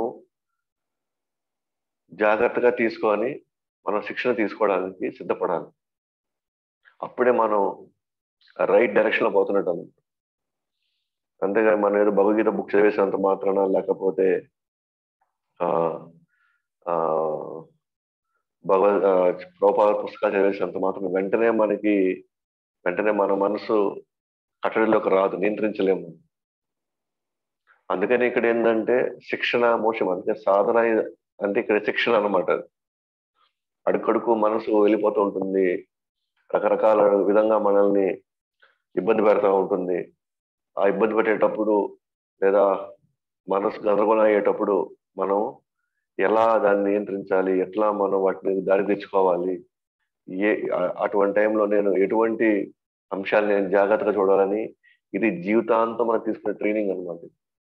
జాగ్రత్తగా తీసుకొని మనం శిక్షణ తీసుకోవడానికి సిద్ధపడాలి అప్పుడే మనం రైట్ డైరెక్షన్ లో పోతున్నట్టు అన్నమాట. అంతేగాని మనం ఏదో భగవద్గీత బుక్ చదివేసినంత మాత్రాన లేకపోతే ఆ ఆ భగవద్ ఆ, ప్రభుపాద పుస్తకాలు చదివేసినంత మాత్రం వెంటనే మనకి వెంటనే మన మనసు కట్టడిలోకి రాదు నియంత్రించలేము అందుకని ఇక్కడ ఏంటంటే శిక్షణ మోసం అంటే సాధన అంటే ఇక్కడ శిక్షణ అనమాట అడుగడుకు మనసు వెళ్ళిపోతూ ఉంటుంది రకరకాల విధంగా మనల్ని ఇబ్బంది పెడతా ఉంటుంది ఆ ఇబ్బంది పెట్టేటప్పుడు లేదా మనసు గందరగోళం అయ్యేటప్పుడు మనం ఎలా దాన్ని నియంత్రించాలి ఎట్లా మనం వాటిని దారి తెచ్చుకోవాలి ఏ ఆ- అటువంటి టైంలో నేను ఎటువంటి అంశాలు నేను జాగ్రత్తగా చూడాలని ఇది జీవితాంతం మనం తీసుకునే ట్రైనింగ్ అనమాట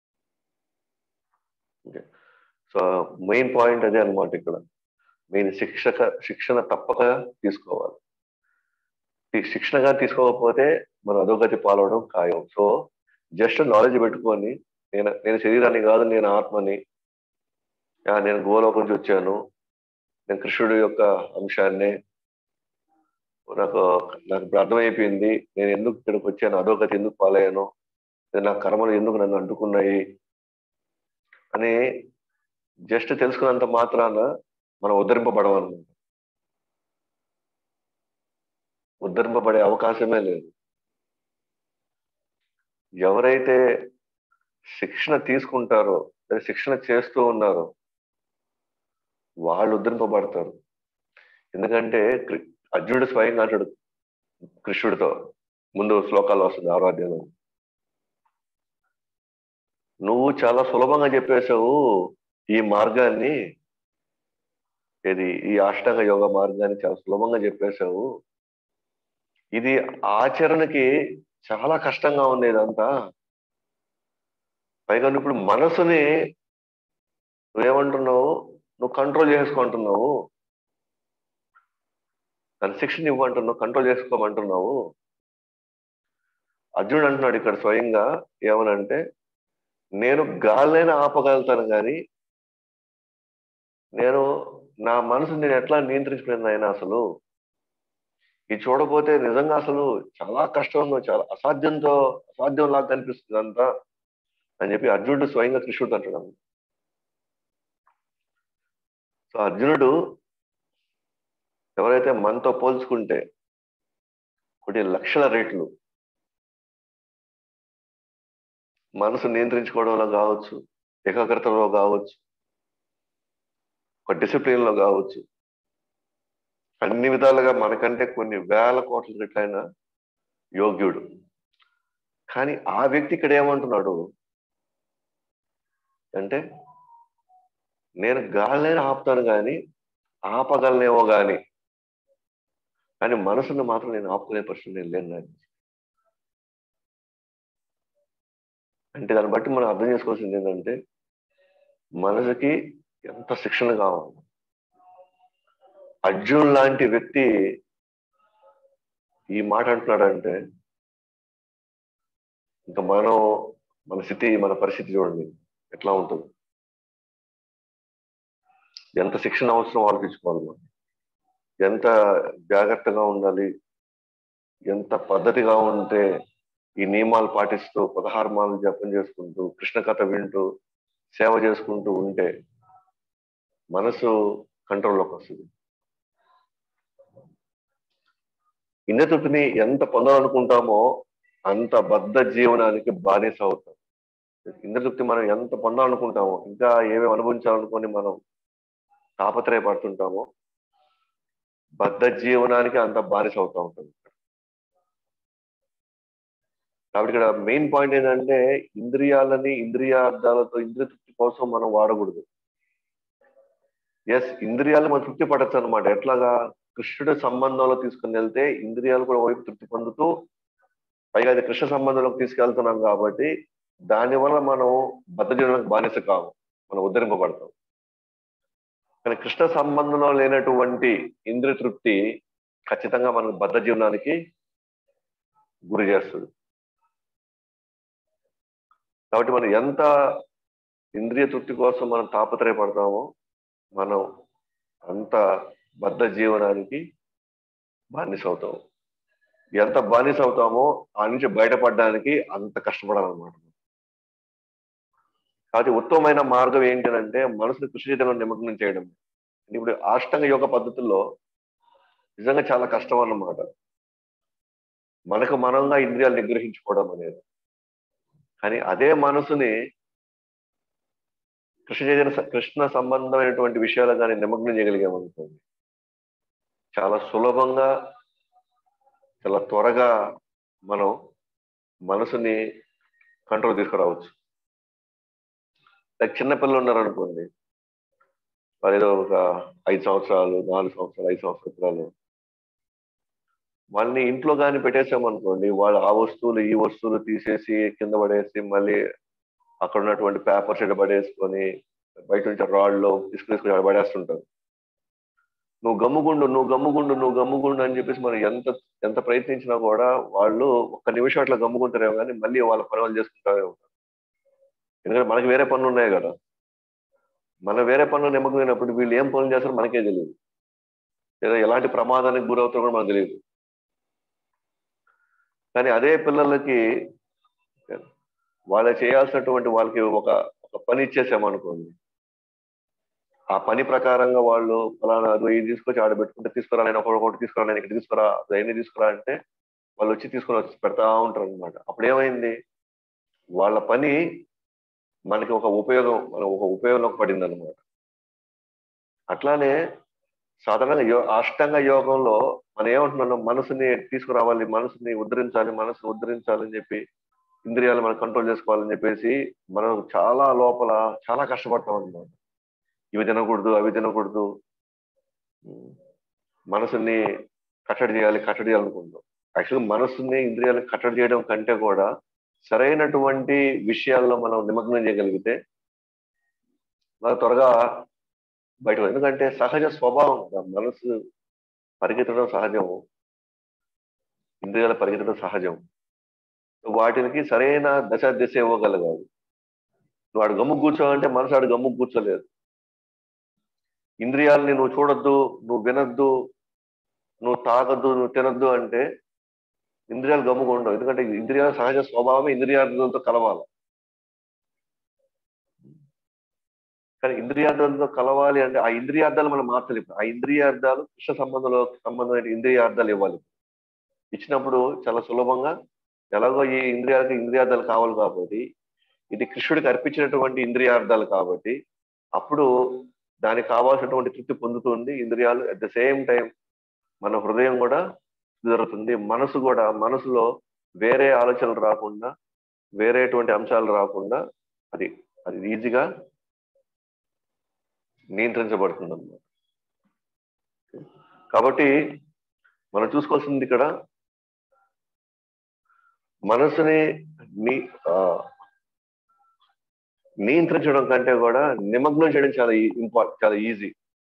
ఓకే సో మెయిన్ పాయింట్ అదే అనమాట ఇక్కడ మెయిన్ శిక్షక శిక్షణ తప్పక తీసుకోవాలి ఈ శిక్షణగా తీసుకోకపోతే మనం అధోగతి పాలవడం ఖాయం సో జస్ట్ నాలెడ్జ్ పెట్టుకొని నేను నేను శరీరాన్ని కాదు నేను ఆత్మని ఆ, నేను గోలోకం నుంచి వచ్చాను నేను కృష్ణుడి యొక్క అంశాన్ని నాకు నాకు ఇప్పుడు అర్థమైపోయింది నేను ఎందుకు ఇక్కడికి వచ్చాను అధోగతి ఎందుకు పాలయ్యాను లేదా నా కర్మలు ఎందుకు నన్ను అంటుకున్నాయి అని జస్ట్ తెలుసుకున్నంత మాత్రాన మనం ఉద్ధరింపబడమన్నమాట ఉద్ధరింపబడే అవకాశమే లేదు ఎవరైతే శిక్షణ తీసుకుంటారో లేదా శిక్షణ చేస్తూ ఉన్నారో వాళ్ళు ఉద్ధరింపబడతారు ఎందుకంటే కృ- అర్జునుడు స్వయంగా అంటాడు కృష్ణుడితో ముందు శ్లోకాలు వస్తుంది ఆరాధ్యం నువ్వు చాలా సులభంగా చెప్పేశావు ఈ మార్గాన్ని ఇది ఈ అష్టాంగ యోగ మార్గాన్ని చాలా సులభంగా చెప్పేశావు ఇది ఆచరణకి చాలా కష్టంగా ఉంది ఇదంతా పైగా నువ్వు ఇప్పుడు మనసుని నువ్వేమంటున్నావు నువ్వు కంట్రోల్ చేసుకుంటున్నావు దాని శిక్షణ ఇవ్వంటున్నావు కంట్రోల్ చేసుకోమంటున్నావు అర్జునుడు అంటున్నాడు ఇక్కడ స్వయంగా ఏమనంటే నేను గాలినైనా ఆపగలుగుతాను కానీ నేను నా మనసు నేను ఎట్లా నియంత్రించుకునేది ఆయన అసలు ఇది చూడకపోతే నిజంగా అసలు చాలా కష్టంగా చాలా అసాధ్యంతో అసాధ్యం లాగా కనిపిస్తుంది అంతా అని చెప్పి అర్జునుడు స్వయంగా కృష్ణుడు అంటాడు సో అర్జునుడు ఎవరైతే మనతో పోల్చుకుంటే కొన్ని లక్షల రేట్లు మనసు నియంత్రించుకోవడంలో కావచ్చు ఏకాగ్రతలో కావచ్చు ఒక డిసిప్లిన్ లో కావచ్చు అన్ని విధాలుగా మనకంటే కొన్ని వేల కోట్ల రెట్లైన యోగ్యుడు కానీ ఆ వ్యక్తి ఇక్కడ ఏమంటున్నాడు అంటే నేను గాలినైనా ఆపుతాను కానీ ఆపగలనేమో కానీ కానీ మనసును మాత్రం నేను ఆపుకునే పరిస్థితి నేను లేను నాకు అంటే దాన్ని బట్టి మనం అర్థం చేసుకోవాల్సింది ఏంటంటే మనసుకి ఎంత శిక్షణ కావాలి అర్జున్ లాంటి వ్యక్తి ఈ మాట అంటున్నాడంటే ఇంకా మనం మన స్థితి మన పరిస్థితి చూడండి ఎట్లా ఉంటుంది ఎంత శిక్షణ అవసరం ఆలోచించుకోవాలి మనం ఎంత జాగ్రత్తగా ఉండాలి ఎంత పద్ధతిగా ఉంటే ఈ నియమాలు పాటిస్తూ పదహారు మాలు జపం చేసుకుంటూ కృష్ణ కథ వింటూ సేవ చేసుకుంటూ ఉంటే మనసు కంట్రోల్లోకి వస్తుంది ఇంద్రతృప్తిని ఎంత పొందాలనుకుంటామో అంత బద్ధ జీవనానికి బానిస అవుతాం ఇంద్రతృప్తి మనం ఎంత పొందాలనుకుంటామో ఇంకా ఏమేమి అనుభవించాలనుకొని మనం తాపత్రయపడుతుంటామో బద్ధ జీవనానికి అంత బానిస అవుతూ ఉంటుంది కాబట్టి ఇక్కడ మెయిన్ పాయింట్ ఏంటంటే ఇంద్రియాలని ఇంద్రియార్థాలతో ఇంద్రియ తృప్తి కోసం మనం వాడకూడదు ఎస్ ఇంద్రియాలు మనం తృప్తి పడచ్చు అనమాట ఎట్లాగా కృష్ణుడి సంబంధంలో తీసుకుని వెళ్తే ఇంద్రియాలు కూడా వైపు తృప్తి పొందుతూ పైగా అది కృష్ణ సంబంధంలోకి తీసుకెళ్తున్నాం కాబట్టి దానివల్ల మనం బద్ధజీవనానికి బానిస కాము మనం ఉద్ధరింపబడతాం కానీ కృష్ణ సంబంధంలో లేనటువంటి ఇంద్రియ తృప్తి ఖచ్చితంగా మనకు బద్ధ జీవనానికి గురి చేస్తుంది కాబట్టి మనం ఎంత ఇంద్రియ తృప్తి కోసం మనం తాపత్రయపడతామో మనం అంత బద్ధ జీవనానికి బానిస అవుతాం ఎంత బానిస అవుతామో ఆ నుంచి బయటపడడానికి అంత కష్టపడాలన్నమాట కాబట్టి ఉత్తమమైన మార్గం ఏంటంటే మనసుని కృషి చేయడం నిమగ్నం చేయడం ఇప్పుడు అష్టాంగ యోగ పద్ధతుల్లో నిజంగా చాలా కష్టం అన్నమాట మనకు మనంగా ఇంద్రియాలు నిగ్రహించుకోవడం అనేది కానీ అదే మనసుని కృష్ణ చైతన్య కృష్ణ సంబంధమైనటువంటి విషయాలు కానీ నిమగ్నం చేయగలిగామనుకోండి చాలా సులభంగా చాలా త్వరగా మనం మనసుని కంట్రోల్ తీసుకురావచ్చు లైక్ చిన్నపిల్లలు ఉన్నారనుకోండి వాళ్ళు ఏదో ఒక ఐదు సంవత్సరాలు నాలుగు సంవత్సరాలు ఐదు సంవత్సరాలు వాళ్ళని ఇంట్లో కానీ పెట్టేసామనుకోండి వాళ్ళు ఆ వస్తువులు ఈ వస్తువులు తీసేసి కింద పడేసి మళ్ళీ అక్కడ ఉన్నటువంటి పేపర్స్ ఇట్లా పడేసుకొని బయట నుంచి రాళ్ళు తీసుకుని పడేస్తుంటారు నువ్వు గమ్ముగుండు నువ్వు గమ్ముగుండు నువ్వు గమ్ముగుండు అని చెప్పేసి మనం ఎంత ఎంత ప్రయత్నించినా కూడా వాళ్ళు ఒక్క నిమిషం అట్లా గమ్ముకుంటారేమో కానీ మళ్ళీ వాళ్ళ పని వాళ్ళు చేసుకుంటారే ఉంటారు ఎందుకంటే మనకి వేరే పనులు ఉన్నాయి కదా మన వేరే పనులు నిమ్మకమైనప్పుడు వీళ్ళు ఏం పనులు చేస్తారో మనకే తెలియదు లేదా ఎలాంటి ప్రమాదానికి గురవుతారో కూడా మనకు తెలియదు కానీ అదే పిల్లలకి వాళ్ళు చేయాల్సినటువంటి వాళ్ళకి ఒక ఒక పని ఇచ్చేసామనుకోండి ఆ పని ప్రకారంగా వాళ్ళు ఫలానా ఇది తీసుకొచ్చి ఆడ పెట్టుకుంటే తీసుకురా నేను ఒకటి తీసుకురా నేను ఇక్కడ తీసుకురా అవన్నీ తీసుకురా అంటే వాళ్ళు వచ్చి తీసుకుని వచ్చి పెడతా ఉంటారు అనమాట అప్పుడు ఏమైంది వాళ్ళ పని మనకి ఒక ఉపయోగం మన ఒక ఉపయోగంలోకి పడింది అనమాట అట్లానే సాధారణంగా యో అష్టంగ యోగంలో మనం ఏమంటున్నాం మనసుని తీసుకురావాలి మనసుని ఉద్ధరించాలి మనసుని ఉద్ధరించాలని చెప్పి ఇంద్రియాలు మనం కంట్రోల్ చేసుకోవాలని చెప్పేసి మనం చాలా లోపల చాలా కష్టపడతాం అనమాట ఇవి తినకూడదు అవి తినకూడదు మనసుని కట్టడి చేయాలి కట్టడి చేయాలనుకుంటాం యాక్చువల్గా మనసుని ఇంద్రియాలను కట్టడి చేయడం కంటే కూడా సరైనటువంటి విషయాల్లో మనం నిమగ్నం చేయగలిగితే బాగా త్వరగా బయట ఎందుకంటే సహజ స్వభావం మనసు పరిగెత్తడం సహజం ఇంద్రియాల పరిగెత్తడం సహజం వాటికి సరైన దశ దిశ ఇవ్వగలగాలి నువ్వు ఆడు గమ్ము కూర్చోవాలంటే మనసు ఆడు గమ్ము కూర్చోలేదు ఇంద్రియాలని నువ్వు చూడొద్దు నువ్వు వినొద్దు నువ్వు తాగొద్దు నువ్వు తినొద్దు అంటే ఇంద్రియాలు గమ్ముగా ఉండవు ఎందుకంటే ఇంద్రియాల సహజ స్వభావమే ఇంద్రియార్థులతో కలవాలి కానీ ఇంద్రియార్థాలతో కలవాలి అంటే ఆ ఇంద్రియార్థాలు మనం మార్చలేము ఆ ఇంద్రియార్థాలు కృష్ణ సంబంధంలో సంబంధమైన ఇంద్రియార్థాలు ఇవ్వాలి ఇచ్చినప్పుడు చాలా సులభంగా ఎలాగో ఈ ఇంద్రియాలకు ఇంద్రియార్థాలు కావాలి కాబట్టి ఇది కృష్ణుడికి అర్పించినటువంటి ఇంద్రియార్థాలు కాబట్టి అప్పుడు దానికి కావాల్సినటువంటి తృప్తి పొందుతుంది ఇంద్రియాలు అట్ ద సేమ్ టైం మన హృదయం కూడా జరుగుతుంది మనసు కూడా మనసులో వేరే ఆలోచనలు రాకుండా వేరేటువంటి అంశాలు రాకుండా అది అది ఈజీగా నియంత్రించబడుతుంది అన్నమాట కాబట్టి మనం చూసుకోవాల్సింది ఇక్కడ మనసుని నీ నియంత్రించడం కంటే కూడా నిమగ్నం చేయడం చాలా ఇంపార్ట్ చాలా ఈజీ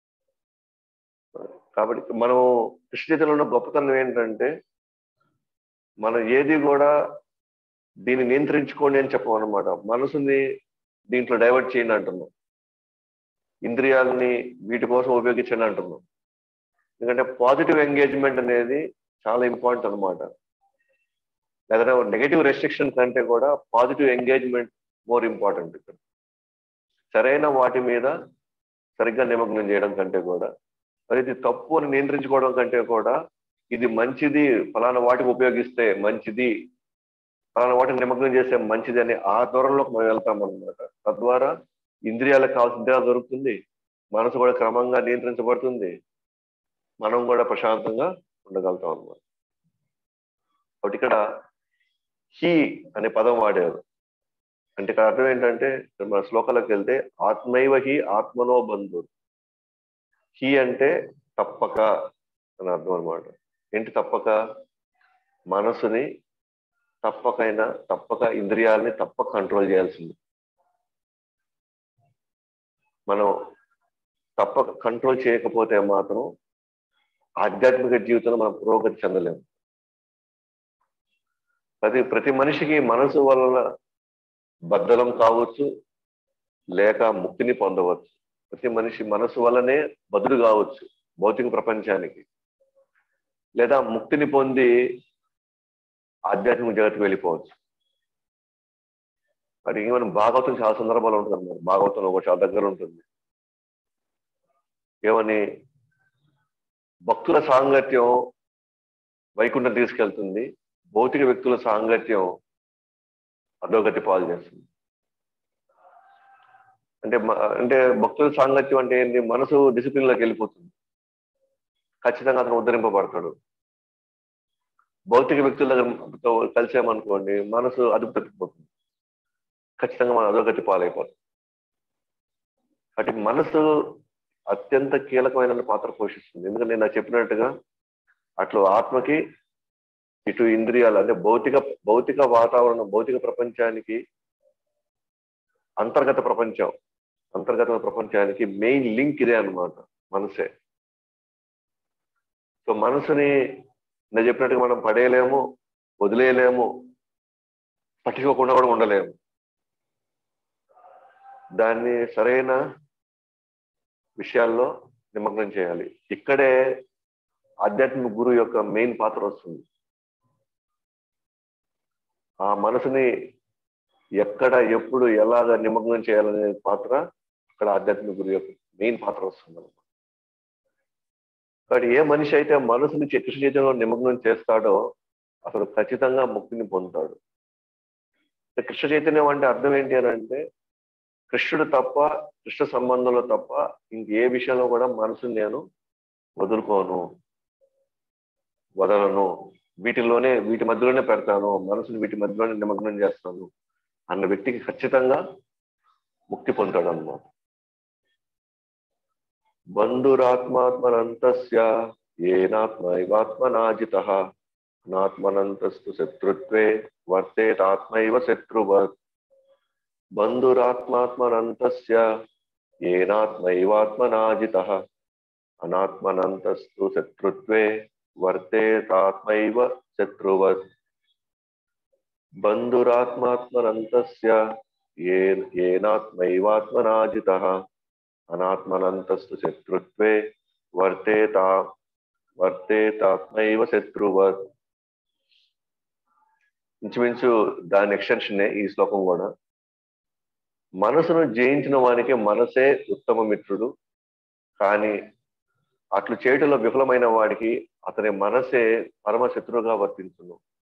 కాబట్టి మనం కృష్ణ ఉన్న గొప్పతనం ఏంటంటే మనం ఏది కూడా దీన్ని నియంత్రించుకోండి అని చెప్పమన్నమాట మనసుని దీంట్లో డైవర్ట్ చేయండి అంటున్నాం ఇంద్రియాలని వీటి కోసం ఉపయోగించండి అంటున్నాం ఎందుకంటే పాజిటివ్ ఎంగేజ్మెంట్ అనేది చాలా ఇంపార్టెంట్ అనమాట లేకపోతే నెగటివ్ రెస్ట్రిక్షన్ కంటే కూడా పాజిటివ్ ఎంగేజ్మెంట్ మోర్ ఇంపార్టెంట్ ఇక్కడ సరైన వాటి మీద సరిగ్గా నిమగ్నం చేయడం కంటే కూడా మరి ఇది తప్పు అని నియంత్రించుకోవడం కంటే కూడా ఇది మంచిది ఫలానా వాటికి ఉపయోగిస్తే మంచిది ఫలానా వాటిని నిమగ్నం చేస్తే మంచిది అని ఆ దూరంలోకి మనం వెళ్తాం అనమాట తద్వారా ఇంద్రియాలకు కావాల్సిన ఇంద్రియాలు దొరుకుతుంది మనసు కూడా క్రమంగా నియంత్రించబడుతుంది మనం కూడా ప్రశాంతంగా ఉండగలుగుతాం అనమాట కాబట్టి ఇక్కడ హీ అనే పదం వాడారు అంటే ఇక్కడ అర్థం ఏంటంటే మన శ్లోకాలకు వెళ్తే ఆత్మైవ హి ఆత్మనో బంధు హీ అంటే తప్పక అని అర్థం అనమాట ఏంటి తప్పక మనసుని తప్పకైనా తప్పక ఇంద్రియాలని తప్పక కంట్రోల్ చేయాల్సింది మనం తప్పక కంట్రోల్ చేయకపోతే మాత్రం ఆధ్యాత్మిక జీవితంలో మనం పురోగతి చెందలేము ప్రతి ప్రతి మనిషికి మనసు వలన బద్దలం కావచ్చు లేక ముక్తిని పొందవచ్చు ప్రతి మనిషి మనసు వల్లనే బదులు కావచ్చు భౌతిక ప్రపంచానికి లేదా ముక్తిని పొంది ఆధ్యాత్మిక జగత్కి వెళ్ళిపోవచ్చు మరి మనం భాగవతం చాలా సందర్భాలు ఉంటుంది మరి భాగవతం ఒక చాలా దగ్గర ఉంటుంది ఏమని భక్తుల సాంగత్యం వైకుంఠం తీసుకెళ్తుంది భౌతిక వ్యక్తుల సాంగత్యం అధోగతి పాలు చేస్తుంది అంటే అంటే భక్తుల సాంగత్యం అంటే ఏంటి మనసు డిసిప్లిన్లోకి వెళ్ళిపోతుంది ఖచ్చితంగా అతను ఉద్ధరింపబడతాడు భౌతిక వ్యక్తుల దగ్గరతో కలిసామనుకోండి మనసు అదుపు తప్పిపోతుంది ఖచ్చితంగా మనం అధోగతి పాలైపోతుంది కాబట్టి మనసు అత్యంత కీలకమైన పాత్ర పోషిస్తుంది ఎందుకంటే నేను చెప్పినట్టుగా అట్లు ఆత్మకి ఇటు ఇంద్రియాలు అంటే భౌతిక భౌతిక వాతావరణం భౌతిక ప్రపంచానికి అంతర్గత ప్రపంచం అంతర్గత ప్రపంచానికి మెయిన్ లింక్ ఇదే అనమాట మనసే సో మనసుని నేను చెప్పినట్టుగా మనం పడేయలేము వదిలేయలేము పట్టించుకోకుండా కూడా ఉండలేము దాన్ని సరైన విషయాల్లో నిమగ్నం చేయాలి ఇక్కడే ఆధ్యాత్మిక గురువు యొక్క మెయిన్ పాత్ర వస్తుంది ఆ మనసుని ఎక్కడ ఎప్పుడు ఎలాగ నిమగ్నం చేయాలనే పాత్ర అక్కడ ఆధ్యాత్మిక గురువు యొక్క మెయిన్ పాత్ర వస్తుంది అనమాట కాబట్టి ఏ మనిషి అయితే మనసుని కృష్ణ చైతన్యంలో నిమగ్నం చేస్తాడో అతడు ఖచ్చితంగా ముక్తిని పొందుతాడు కృష్ణ చైతన్యం అంటే అర్థం ఏంటి అని అంటే కృష్ణుడు తప్ప కృష్ణ సంబంధంలో తప్ప ఇంకే విషయంలో కూడా మనసుని నేను వదులుకోను వదలను వీటిలోనే వీటి మధ్యలోనే పెడతాను మనసుని వీటి మధ్యలోనే నిమగ్నం చేస్తాను అన్న వ్యక్తికి ఖచ్చితంగా ముక్తి పొందుతాడు అన్నమాట బంధురాత్మాత్మనంతస్య ఏనాత్మైవాత్మనాజిత అనాత్మనంతస్తు శత్రుత్వే వర్తేతాత్మైవ శత్రువత్ బంధురాత్మాత్మనంతస్య ఏనాత్మైవాత్మనాజిత అనాత్మనంతస్తు శత్రుత్వే వర్తేతాత్మైవ శత్రువత్ బంధురాత్మాత్మనంతస్య ఏనాత్మైవాత్మనాజిత అనాత్మనంతస్తు శత్రుత్వే వర్తేతా వర్తేతాత్మైవ శత్రువత్ ఇంచుమించు దాని ఎక్స్టెన్షనే ఈ శ్లోకం కూడా మనసును జయించిన వానికి మనసే ఉత్తమ మిత్రుడు కానీ అట్లు చేయటంలో విఫలమైన వాడికి అతని మనసే పరమ శత్రువుగా వర్తించును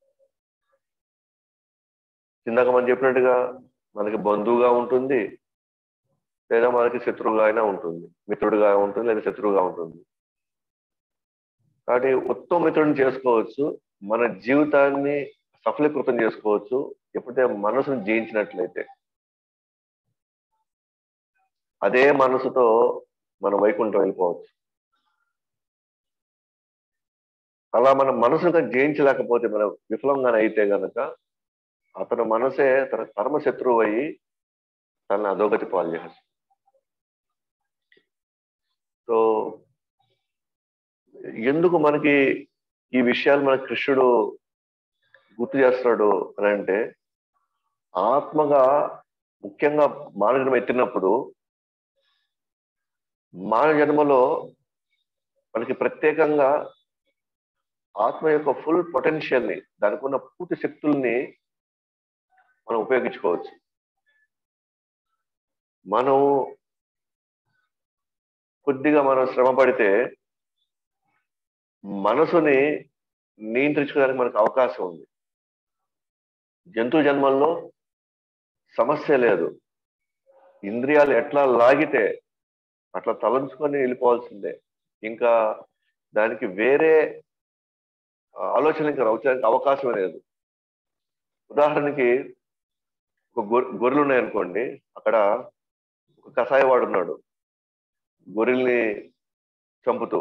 ఇందాక మనం చెప్పినట్టుగా మనకి బంధువుగా ఉంటుంది లేదా మనకి శత్రువుగా అయినా ఉంటుంది మిత్రుడుగా ఉంటుంది లేదా శత్రువుగా ఉంటుంది కాబట్టి ఉత్తమ మిత్రుడిని చేసుకోవచ్చు మన జీవితాన్ని సఫలీకృతం చేసుకోవచ్చు ఎప్పుడైతే మనసును జయించినట్లయితే అదే మనసుతో మన వైకుంఠం వెళ్ళిపోవచ్చు అలా మన మనసును జయించలేకపోతే మనం విఫలంగానే అయితే గనక అతని మనసే తన కర్మ శత్రువు అయ్యి తనని అధోగతి పాలు చేస్తుంది సో ఎందుకు మనకి ఈ విషయాలు మన కృష్ణుడు గుర్తు చేస్తున్నాడు అని అంటే ఆత్మగా ముఖ్యంగా మానవ జన్మ ఎత్తినప్పుడు మానవ జన్మలో మనకి ప్రత్యేకంగా ఆత్మ యొక్క ఫుల్ పొటెన్షియల్ని దానికి ఉన్న పూర్తి శక్తుల్ని మనం ఉపయోగించుకోవచ్చు మనం కొద్దిగా మనం శ్రమ పడితే మనసుని నియంత్రించుకోవడానికి మనకు అవకాశం ఉంది జంతు జన్మల్లో సమస్య లేదు ఇంద్రియాలు ఎట్లా లాగితే అట్లా తలంచుకొని వెళ్ళిపోవాల్సిందే ఇంకా దానికి వేరే ఆలోచన ఇంకా వచ్చడానికి అవకాశమే లేదు ఉదాహరణకి ఒక గొర్రెలు ఉన్నాయనుకోండి అక్కడ ఒక కషాయవాడు ఉన్నాడు గొర్రెల్ని చంపుతూ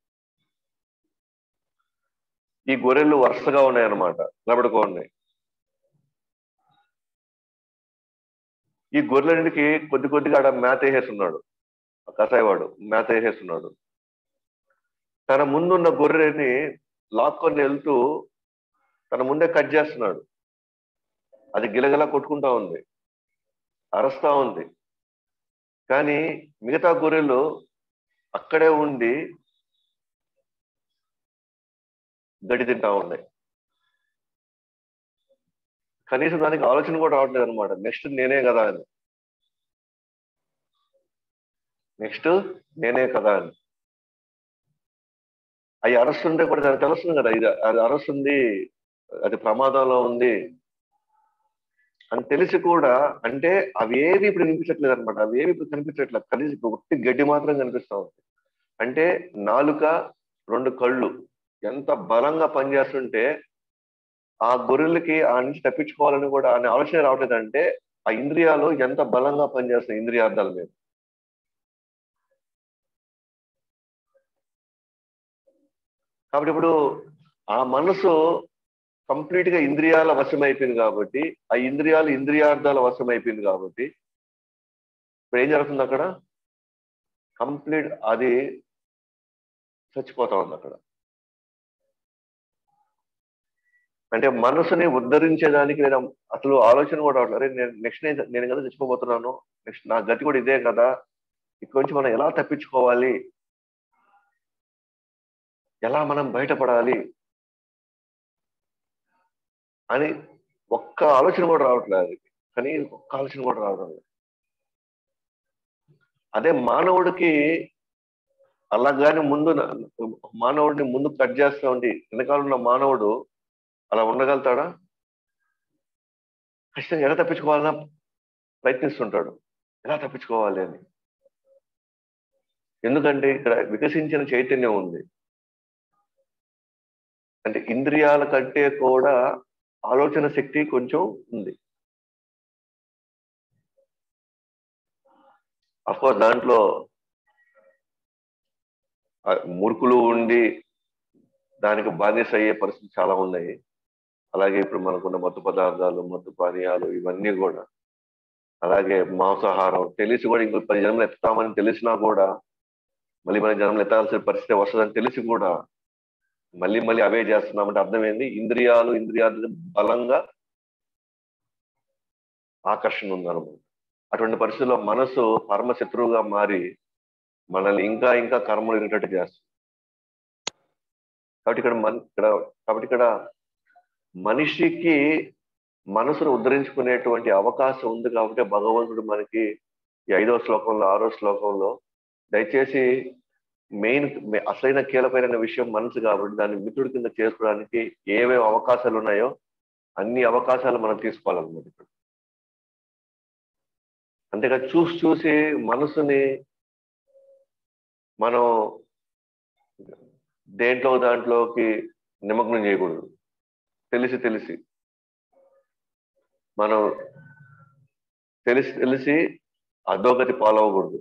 ఈ గొర్రెలు వరుసగా ఉన్నాయన్నమాట నిలబడుకో ఉన్నాయి ఈ గొర్రెలన్నిటికి కొద్ది కొద్దిగా ఆడ మేత వేసేస్తున్నాడు కషాయవాడు మేత వేసేస్తున్నాడు తన ముందున్న గొర్రెని లాక్కొని వెళ్తూ తన ముందే కట్ చేస్తున్నాడు అది గిలగిలా కొట్టుకుంటా ఉంది అరస్తా ఉంది కానీ మిగతా గొర్రెలు అక్కడే ఉండి గడి తింటా ఉన్నాయి కనీసం దానికి ఆలోచన కూడా రావట్లేదు అనమాట నెక్స్ట్ నేనే కదా అని నెక్స్ట్ నేనే కదా అని అవి అరస్తుంటే కూడా దానికి తెలుస్తుంది కదా ఇది అది అరస్తుంది అది ప్రమాదంలో ఉంది అని తెలిసి కూడా అంటే అవి ఏవి ఇప్పుడు కనిపించట్లేదు అనమాట అవి ఏవి ఇప్పుడు కనిపించట్లేదు కనీసం ఒట్టి గడ్డి మాత్రం కనిపిస్తా ఉంది అంటే నాలుక రెండు కళ్ళు ఎంత బలంగా పనిచేస్తుంటే ఆ గొర్రెలకి ఆ నుంచి తప్పించుకోవాలని కూడా అనే ఆలోచన రావట్లేదంటే ఆ ఇంద్రియాలు ఎంత బలంగా పనిచేస్తాయి ఇంద్రియార్థాల మీద కాబట్టి ఇప్పుడు ఆ మనసు కంప్లీట్ గా ఇంద్రియాల వశం అయిపోయింది కాబట్టి ఆ ఇంద్రియాలు ఇంద్రియార్థాల వశం అయిపోయింది కాబట్టి ఇప్పుడు ఏం జరుగుతుంది అక్కడ కంప్లీట్ అది చచ్చిపోతా ఉంది అక్కడ అంటే మనసుని ఉద్ధరించేదానికి నేను అసలు ఆలోచన కూడా రావట్లేదు నేను నెక్స్ట్ నేను నేను కదా చచ్చిపోబోతున్నాను నెక్స్ట్ నా గతి కూడా ఇదే కదా ఇక్కడి నుంచి మనం ఎలా తప్పించుకోవాలి ఎలా మనం బయటపడాలి అని ఒక్క ఆలోచన కూడా రావట్లేదు అది కానీ ఒక్క ఆలోచన కూడా రావడం లేదు అదే మానవుడికి అలాగాని ముందు మానవుడిని ముందు కట్ చేస్తా ఉండి వెనకాల ఉన్న మానవుడు అలా ఉండగలుగుతాడా ఖచ్చితంగా ఎలా తప్పించుకోవాలన్నా ప్రయత్నిస్తుంటాడు ఎలా తప్పించుకోవాలి అని ఎందుకంటే ఇక్కడ వికసించిన చైతన్యం ఉంది అంటే ఇంద్రియాల కంటే కూడా ఆలోచన శక్తి కొంచెం ఉంది అఫ్కోర్స్ దాంట్లో మురుకులు ఉండి దానికి బాధ్యత అయ్యే పరిస్థితి చాలా ఉన్నాయి అలాగే ఇప్పుడు మనకున్న మత్తు పదార్థాలు మత్తు పానీయాలు ఇవన్నీ కూడా అలాగే మాంసాహారం తెలిసి కూడా ఇంకో పది జన్మలు ఎత్తుతామని తెలిసినా కూడా మళ్ళీ మన జన్మలు ఎత్తాల్సిన పరిస్థితి వస్తుందని తెలిసి కూడా మళ్ళీ మళ్ళీ అవే చేస్తున్నామంటే అర్థం ఏంది ఇంద్రియాలు ఇంద్రియాలు బలంగా ఆకర్షణ ఉందన్నమాట అటువంటి పరిస్థితుల్లో మనసు పరమ శత్రువుగా మారి మనల్ని ఇంకా ఇంకా కర్మలు ఇరిటట్టు చేస్తుంది కాబట్టి ఇక్కడ మన ఇక్కడ కాబట్టి ఇక్కడ మనిషికి మనసును ఉద్ధరించుకునేటువంటి అవకాశం ఉంది కాబట్టి భగవంతుడు మనకి ఈ ఐదవ శ్లోకంలో ఆరో శ్లోకంలో దయచేసి మెయిన్ అసలైన కీలకమైన విషయం మనసు కాబట్టి దాన్ని మిత్రుడి కింద చేసుకోవడానికి ఏమేమి అవకాశాలు ఉన్నాయో అన్ని అవకాశాలు మనం తీసుకోవాలన్నమాట ఇక్కడ అంతేగా చూసి చూసి మనసుని మనం దేంట్లో దాంట్లోకి నిమగ్నం చేయకూడదు తెలిసి తెలిసి మనం తెలిసి తెలిసి అధోగతి పాలవకూడదు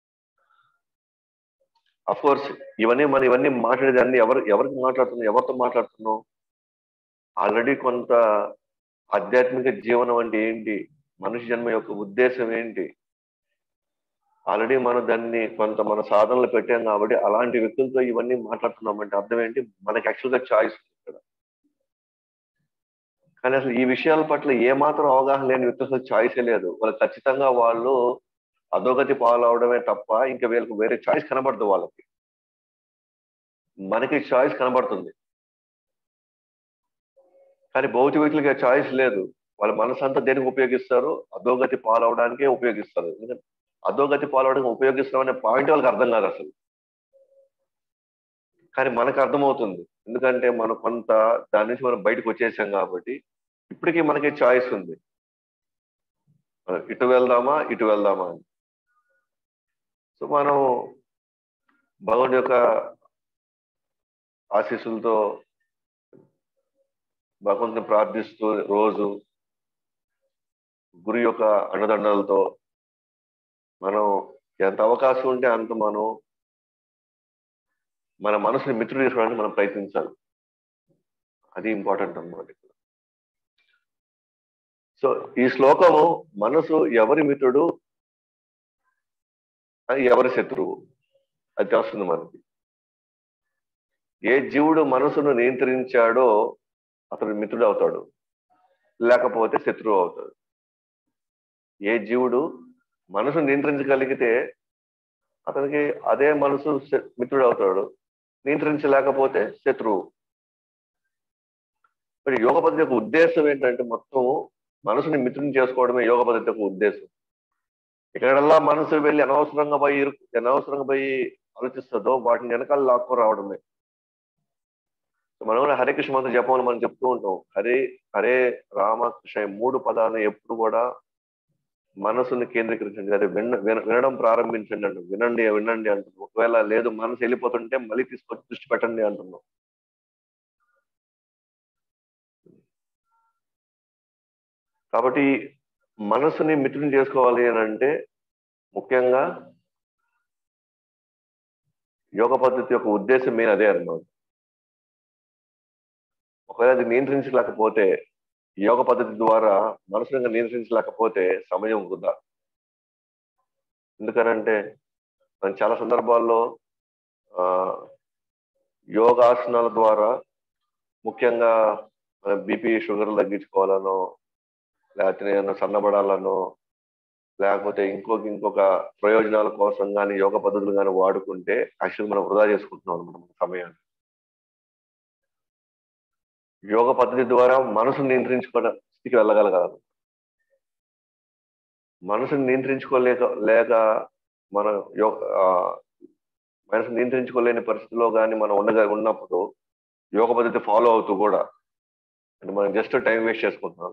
అఫ్ కోర్స్ ఇవన్నీ మనం ఇవన్నీ మాట్లాడేదాన్ని ఎవరు ఎవరికి మాట్లాడుతున్నాం ఎవరితో మాట్లాడుతున్నాం ఆల్రెడీ కొంత ఆధ్యాత్మిక జీవనం అంటే ఏంటి మనిషి జన్మ యొక్క ఉద్దేశం ఏంటి ఆల్రెడీ మనం దాన్ని కొంత మన సాధనలు పెట్టాం కాబట్టి అలాంటి వ్యక్తులతో ఇవన్నీ మాట్లాడుతున్నాం అంటే అర్థం ఏంటి మనకి యాక్చువల్గా చాయిస్ ఇక్కడ కానీ అసలు ఈ విషయాల పట్ల ఏమాత్రం అవగాహన లేని వ్యక్తి అసలు చాయిసే లేదు వాళ్ళు ఖచ్చితంగా వాళ్ళు అధోగతి పాలవడమే తప్ప ఇంకా వీళ్ళకి వేరే చాయిస్ కనబడదు వాళ్ళకి మనకి చాయిస్ కనబడుతుంది కానీ భౌతిక వ్యక్తులకి ఆ చాయిస్ లేదు వాళ్ళ మనసు అంతా దేనికి ఉపయోగిస్తారు అధోగతి పాలవడానికే ఉపయోగిస్తారు ఎందుకంటే అధోగతి పాలవడానికి ఉపయోగిస్తాం అనే పాయింట్ వాళ్ళకి అర్థం కాదు అసలు కానీ మనకు అర్థమవుతుంది ఎందుకంటే మనం కొంత దాని నుంచి మనం బయటకు వచ్చేసాం కాబట్టి ఇప్పటికీ మనకి చాయిస్ ఉంది మనం ఇటు వెళ్దామా ఇటు వెళ్దామా అని సో మనం భగవాన్ యొక్క ఆశీస్సులతో భగవంతుని ప్రార్థిస్తూ రోజు గురు యొక్క అండదండలతో మనం ఎంత అవకాశం ఉంటే అంత మనం మన మనసుని మిత్రుడు చేసుకోవడానికి మనం ప్రయత్నించాలి అది ఇంపార్టెంట్ అన్నమాట ఇక్కడ సో ఈ శ్లోకము మనసు ఎవరి మిత్రుడు అది ఎవరి శత్రువు అది తెలుస్తుంది మనకి ఏ జీవుడు మనసును నియంత్రించాడో అతడు మిత్రుడు అవుతాడు లేకపోతే శత్రువు అవుతాడు ఏ జీవుడు మనసు నియంత్రించగలిగితే అతనికి అదే మనసు మిత్రుడు అవుతాడు నియంత్రించలేకపోతే శత్రువు మరి యోగ పద్ధతి యొక్క ఉద్దేశం ఏంటంటే మొత్తం మనసుని మిత్రుని చేసుకోవడమే యోగ పద్ధతి యొక్క ఉద్దేశం ఎక్కడల్లా మనసు వెళ్ళి అనవసరంగా పోయి అనవసరంగా పోయి ఆలోచిస్తుందో వాటిని వెనకాల లాక్కు రావడమే మనం కూడా హరే కృష్ణ మంత్ర జపంలో మనం చెప్తూ ఉంటాం హరే హరే రామకృష్ణ మూడు పదాలను ఎప్పుడు కూడా మనసుని కేంద్రీకరించండి అదే విన వినడం ప్రారంభించండి అంటు వినండి వినండి అంటున్నాం ఒకవేళ లేదు మనసు వెళ్ళిపోతుంటే మళ్ళీ తీసుకొచ్చి దృష్టి పెట్టండి అంటున్నాం కాబట్టి మనసుని మిత్రుని చేసుకోవాలి అని అంటే ముఖ్యంగా యోగ పద్ధతి యొక్క ఉద్దేశం మెయిన్ అదే అన్నమాట ఒకవేళ అది నియంత్రించలేకపోతే యోగ పద్ధతి ద్వారా మనసుని నియంత్రించలేకపోతే సమయం వృధా ఎందుకనంటే మనం చాలా సందర్భాల్లో ఆ యోగాసనాల ద్వారా ముఖ్యంగా మన బీపీ షుగర్ తగ్గించుకోవాలనో లేకపోతే ఏదైనా సన్నబడాలనో లేకపోతే ఇంకొక ఇంకొక ప్రయోజనాల కోసం కానీ యోగ పద్ధతులు కానీ వాడుకుంటే యాక్చువల్ మనం వృధా చేసుకుంటున్నాం అనమాట సమయాన్ని యోగ పద్ధతి ద్వారా మనసును నియంత్రించుకున్న స్థితికి వెళ్ళగలగాలి మనసుని నియంత్రించుకోలేక లేక మన యోగ మనసు నియంత్రించుకోలేని పరిస్థితిలో కానీ మనం ఉండగా ఉన్నప్పుడు యోగ పద్ధతి ఫాలో అవుతూ కూడా అంటే మనం జస్ట్ టైం వేస్ట్ చేసుకుంటున్నాం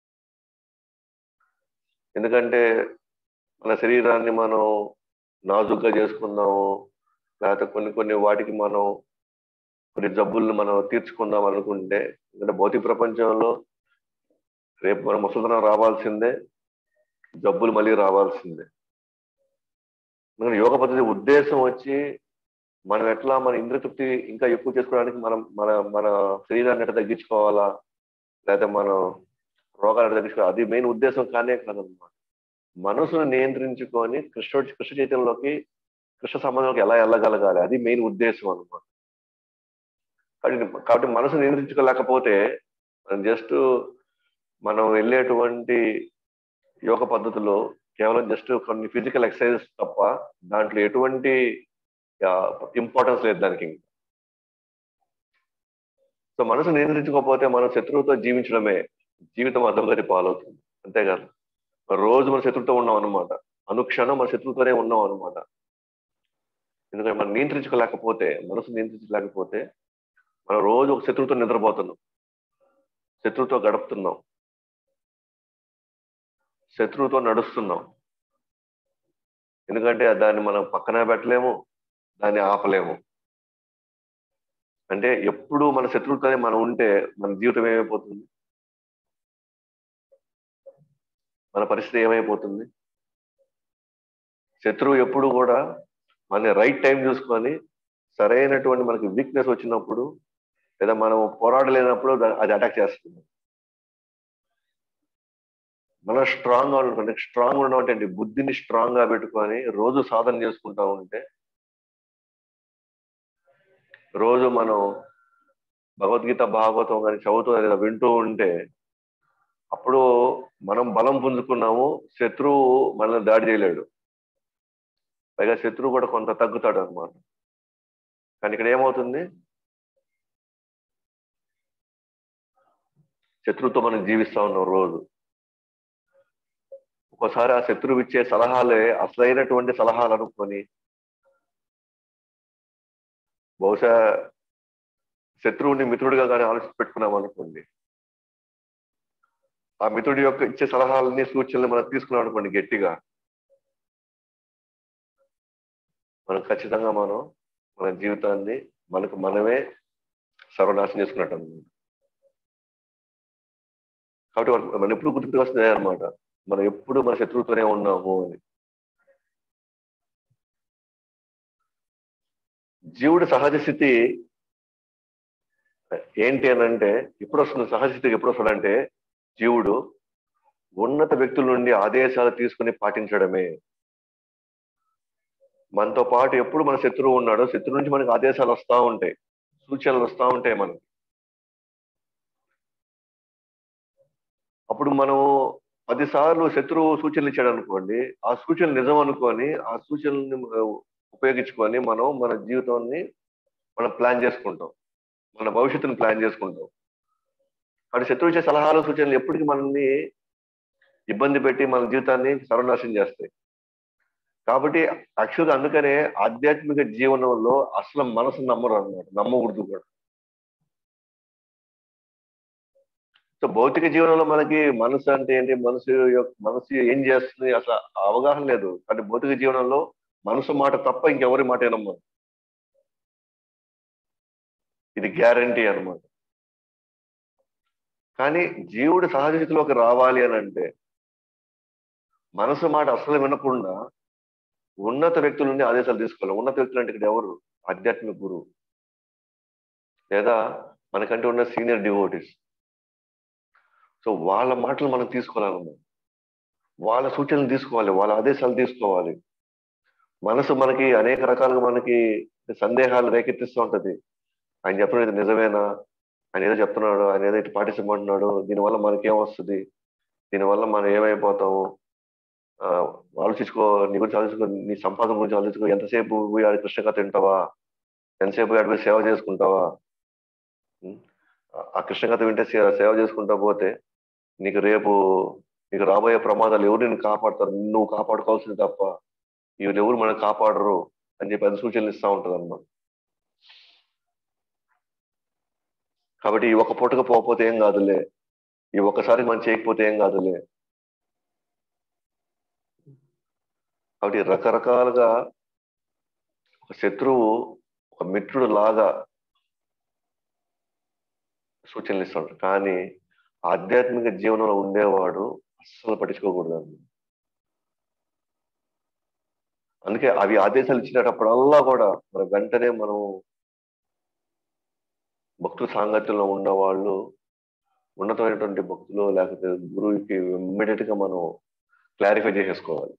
ఎందుకంటే మన శరీరాన్ని మనం నాజుగ్గా చేసుకుందాము లేకపోతే కొన్ని కొన్ని వాటికి మనం కొన్ని జబ్బుల్ని మనం తీర్చుకుందాం అనుకుంటే ఎందుకంటే భౌతిక ప్రపంచంలో రేపు మనం ముసలితనం రావాల్సిందే జబ్బులు మళ్ళీ రావాల్సిందే ఎందుకంటే యోగ పద్ధతి ఉద్దేశం వచ్చి మనం ఎట్లా మన ఇంద్ర తృప్తి ఇంకా ఎక్కువ చేసుకోవడానికి మనం మన మన శరీరాన్ని ఎట్లా తగ్గించుకోవాలా లేకపోతే మనం రోగాలు తగ్గించుకోవాలి అది మెయిన్ ఉద్దేశం కానే కాదనమాట మనసును నియంత్రించుకొని కృష్ణుడి కృష్ణ చైతన్యంలోకి కృష్ణ సంబంధంలోకి ఎలా వెళ్ళగలగాలి అది మెయిన్ ఉద్దేశం అనమాట కాబట్టి కాబట్టి మనసు నియంత్రించుకోలేకపోతే జస్ట్ మనం వెళ్ళేటువంటి యోగ పద్ధతిలో కేవలం జస్ట్ కొన్ని ఫిజికల్ ఎక్సర్సైజెస్ తప్ప దాంట్లో ఎటువంటి ఇంపార్టెన్స్ లేదు దానికి సో మనసు నియంత్రించుకోకపోతే మనం శత్రువుతో జీవించడమే జీవితం అధోగతి పాలవుతుంది అంతేకాదు రోజు మన శత్రువుతో ఉన్నాం అనమాట అనుక్షణం మన శత్రువుతోనే ఉన్నాం అనమాట ఎందుకంటే మనం నియంత్రించుకోలేకపోతే మనసు నియంత్రించలేకపోతే మనం రోజు ఒక శత్రువుతో నిద్రపోతున్నాం శత్రువుతో గడుపుతున్నాం శత్రువుతో నడుస్తున్నాం ఎందుకంటే దాన్ని మనం పక్కన పెట్టలేము దాన్ని ఆపలేము అంటే ఎప్పుడు మన శత్రువుతోనే మనం ఉంటే మన జీవితం ఏమైపోతుంది మన పరిస్థితి ఏమైపోతుంది శత్రువు ఎప్పుడు కూడా మన రైట్ టైం చూసుకొని సరైనటువంటి మనకి వీక్నెస్ వచ్చినప్పుడు లేదా మనం పోరాడలేనప్పుడు అది అటాక్ చేస్తుంది మనం స్ట్రాంగ్ గా అనుకోండి స్ట్రాంగ్ ఉండడం అంటే బుద్ధిని స్ట్రాంగ్ గా పెట్టుకొని రోజు సాధన చేసుకుంటా ఉంటే రోజు మనం భగవద్గీత భాగవతం కానీ చదువుతూ లేదా వింటూ ఉంటే అప్పుడు మనం బలం పుంజుకున్నాము శత్రువు మనల్ని దాడి చేయలేడు పైగా శత్రువు కూడా కొంత తగ్గుతాడు అనమాట కానీ ఇక్కడ ఏమవుతుంది శత్రువుతో మనం జీవిస్తా ఉన్నాం రోజు ఒక్కోసారి ఆ శత్రువు ఇచ్చే సలహాలే అసలైనటువంటి సలహాలు అనుకొని బహుశా శత్రువుని మిత్రుడిగా కానీ ఆలోచించి పెట్టుకున్నాం అనుకోండి ఆ మిత్రుడి యొక్క ఇచ్చే సలహాలని సూచనలు మనం తీసుకున్నాం అనుకోండి గట్టిగా మనం ఖచ్చితంగా మనం మన జీవితాన్ని మనకు మనమే సర్వనాశనం చేసుకున్నట్టు అనమాట కాబట్టి వాళ్ళకి మనం ఎప్పుడు గుర్తుకు వస్తుంది అనమాట మనం ఎప్పుడు మన శత్రువుతోనే ఉన్నాము అని జీవుడి సహజ స్థితి ఏంటి అని అంటే ఎప్పుడు వస్తుంది సహజ స్థితికి ఎప్పుడు వస్తుందంటే జీవుడు ఉన్నత వ్యక్తుల నుండి ఆదేశాలు తీసుకుని పాటించడమే మనతో పాటు ఎప్పుడు మన శత్రువు ఉన్నాడో శత్రువు నుంచి మనకి ఆదేశాలు వస్తూ ఉంటాయి సూచనలు వస్తూ ఉంటాయి మనకి అప్పుడు మనం పదిసార్లు శత్రువు సూచనలు ఇచ్చాడు అనుకోండి ఆ సూచనలు నిజం అనుకొని ఆ సూచనల్ని ఉపయోగించుకొని మనం మన జీవితాన్ని మనం ప్లాన్ చేసుకుంటాం మన భవిష్యత్తుని ప్లాన్ చేసుకుంటాం అటు శత్రువు ఇచ్చే సలహాలు సూచనలు ఎప్పటికీ మనల్ని ఇబ్బంది పెట్టి మన జీవితాన్ని సర్వనాశనం చేస్తాయి కాబట్టి యాక్చువల్గా అందుకనే ఆధ్యాత్మిక జీవనంలో అసలు మనసు నమ్మరు అన్నమాట నమ్మకూడదు కూడా సో భౌతిక జీవనంలో మనకి మనసు అంటే ఏంటి మనసు యొక్క మనసు ఏం చేస్తుంది అసలు అవగాహన లేదు కానీ భౌతిక జీవనంలో మనసు మాట తప్ప ఇంకెవరి మాట ఏనమ్మా ఇది గ్యారంటీ అనమాట కానీ జీవుడు సహజ స్థితిలోకి రావాలి అని అంటే మనసు మాట అసలు వినకుండా ఉన్నత వ్యక్తుల నుండి ఆదేశాలు తీసుకోవాలి ఉన్నత వ్యక్తులు అంటే ఇక్కడ ఎవరు ఆధ్యాత్మిక గురువు లేదా మనకంటే ఉన్న సీనియర్ డివోటీస్ సో వాళ్ళ మాటలు మనం తీసుకోవాలన్నమాట వాళ్ళ సూచనలు తీసుకోవాలి వాళ్ళ ఆదేశాలు తీసుకోవాలి మనసు మనకి అనేక రకాలుగా మనకి సందేహాలు రేకెత్తిస్తూ ఉంటది ఆయన చెప్పడం ఇది నిజమేనా ఆయన ఏదో చెప్తున్నాడు ఆయన ఏదో ఇటు పాటించమంటున్నాడు దీనివల్ల మనకేం వస్తుంది దీనివల్ల మనం ఏమైపోతాము ఆలోచించుకో నీ గురించి ఆలోచించుకో నీ సంపాదన గురించి ఆలోచించుకో ఎంతసేపు పోయి ఆడ కృష్ణగా తింటావా ఎంతసేపు ఆడ పోయి సేవ చేసుకుంటావా ఆ కృష్ణకథ వింటే సేవ చేసుకుంటా పోతే నీకు రేపు నీకు రాబోయే ప్రమాదాలు ఎవరు నిన్ను కాపాడతారు నువ్వు కాపాడుకోవాల్సింది తప్ప వీళ్ళు ఎవరు మనం కాపాడరు అని చెప్పి అది సూచనలు ఇస్తూ ఉంటుంది అన్నమాట కాబట్టి ఈ ఒక్క పూటగా పోకపోతే ఏం కాదులే ఈ ఒక్కసారి మనం చేయకపోతే ఏం కాదులే కాబట్టి రకరకాలుగా ఒక శత్రువు ఒక మిత్రుడు లాగా సూచనలు ఇస్తాడు కానీ ఆధ్యాత్మిక జీవనంలో ఉండేవాడు అస్సలు పట్టించుకోకూడదు అందుకే అవి ఆదేశాలు ఇచ్చినప్పుడల్లా కూడా మన వెంటనే మనం భక్తుల సాంగత్యంలో ఉన్న వాళ్ళు ఉన్నతమైనటువంటి భక్తులు లేకపోతే గురువుకి ఇమ్మీడియట్ గా మనం క్లారిఫై చేసేసుకోవాలి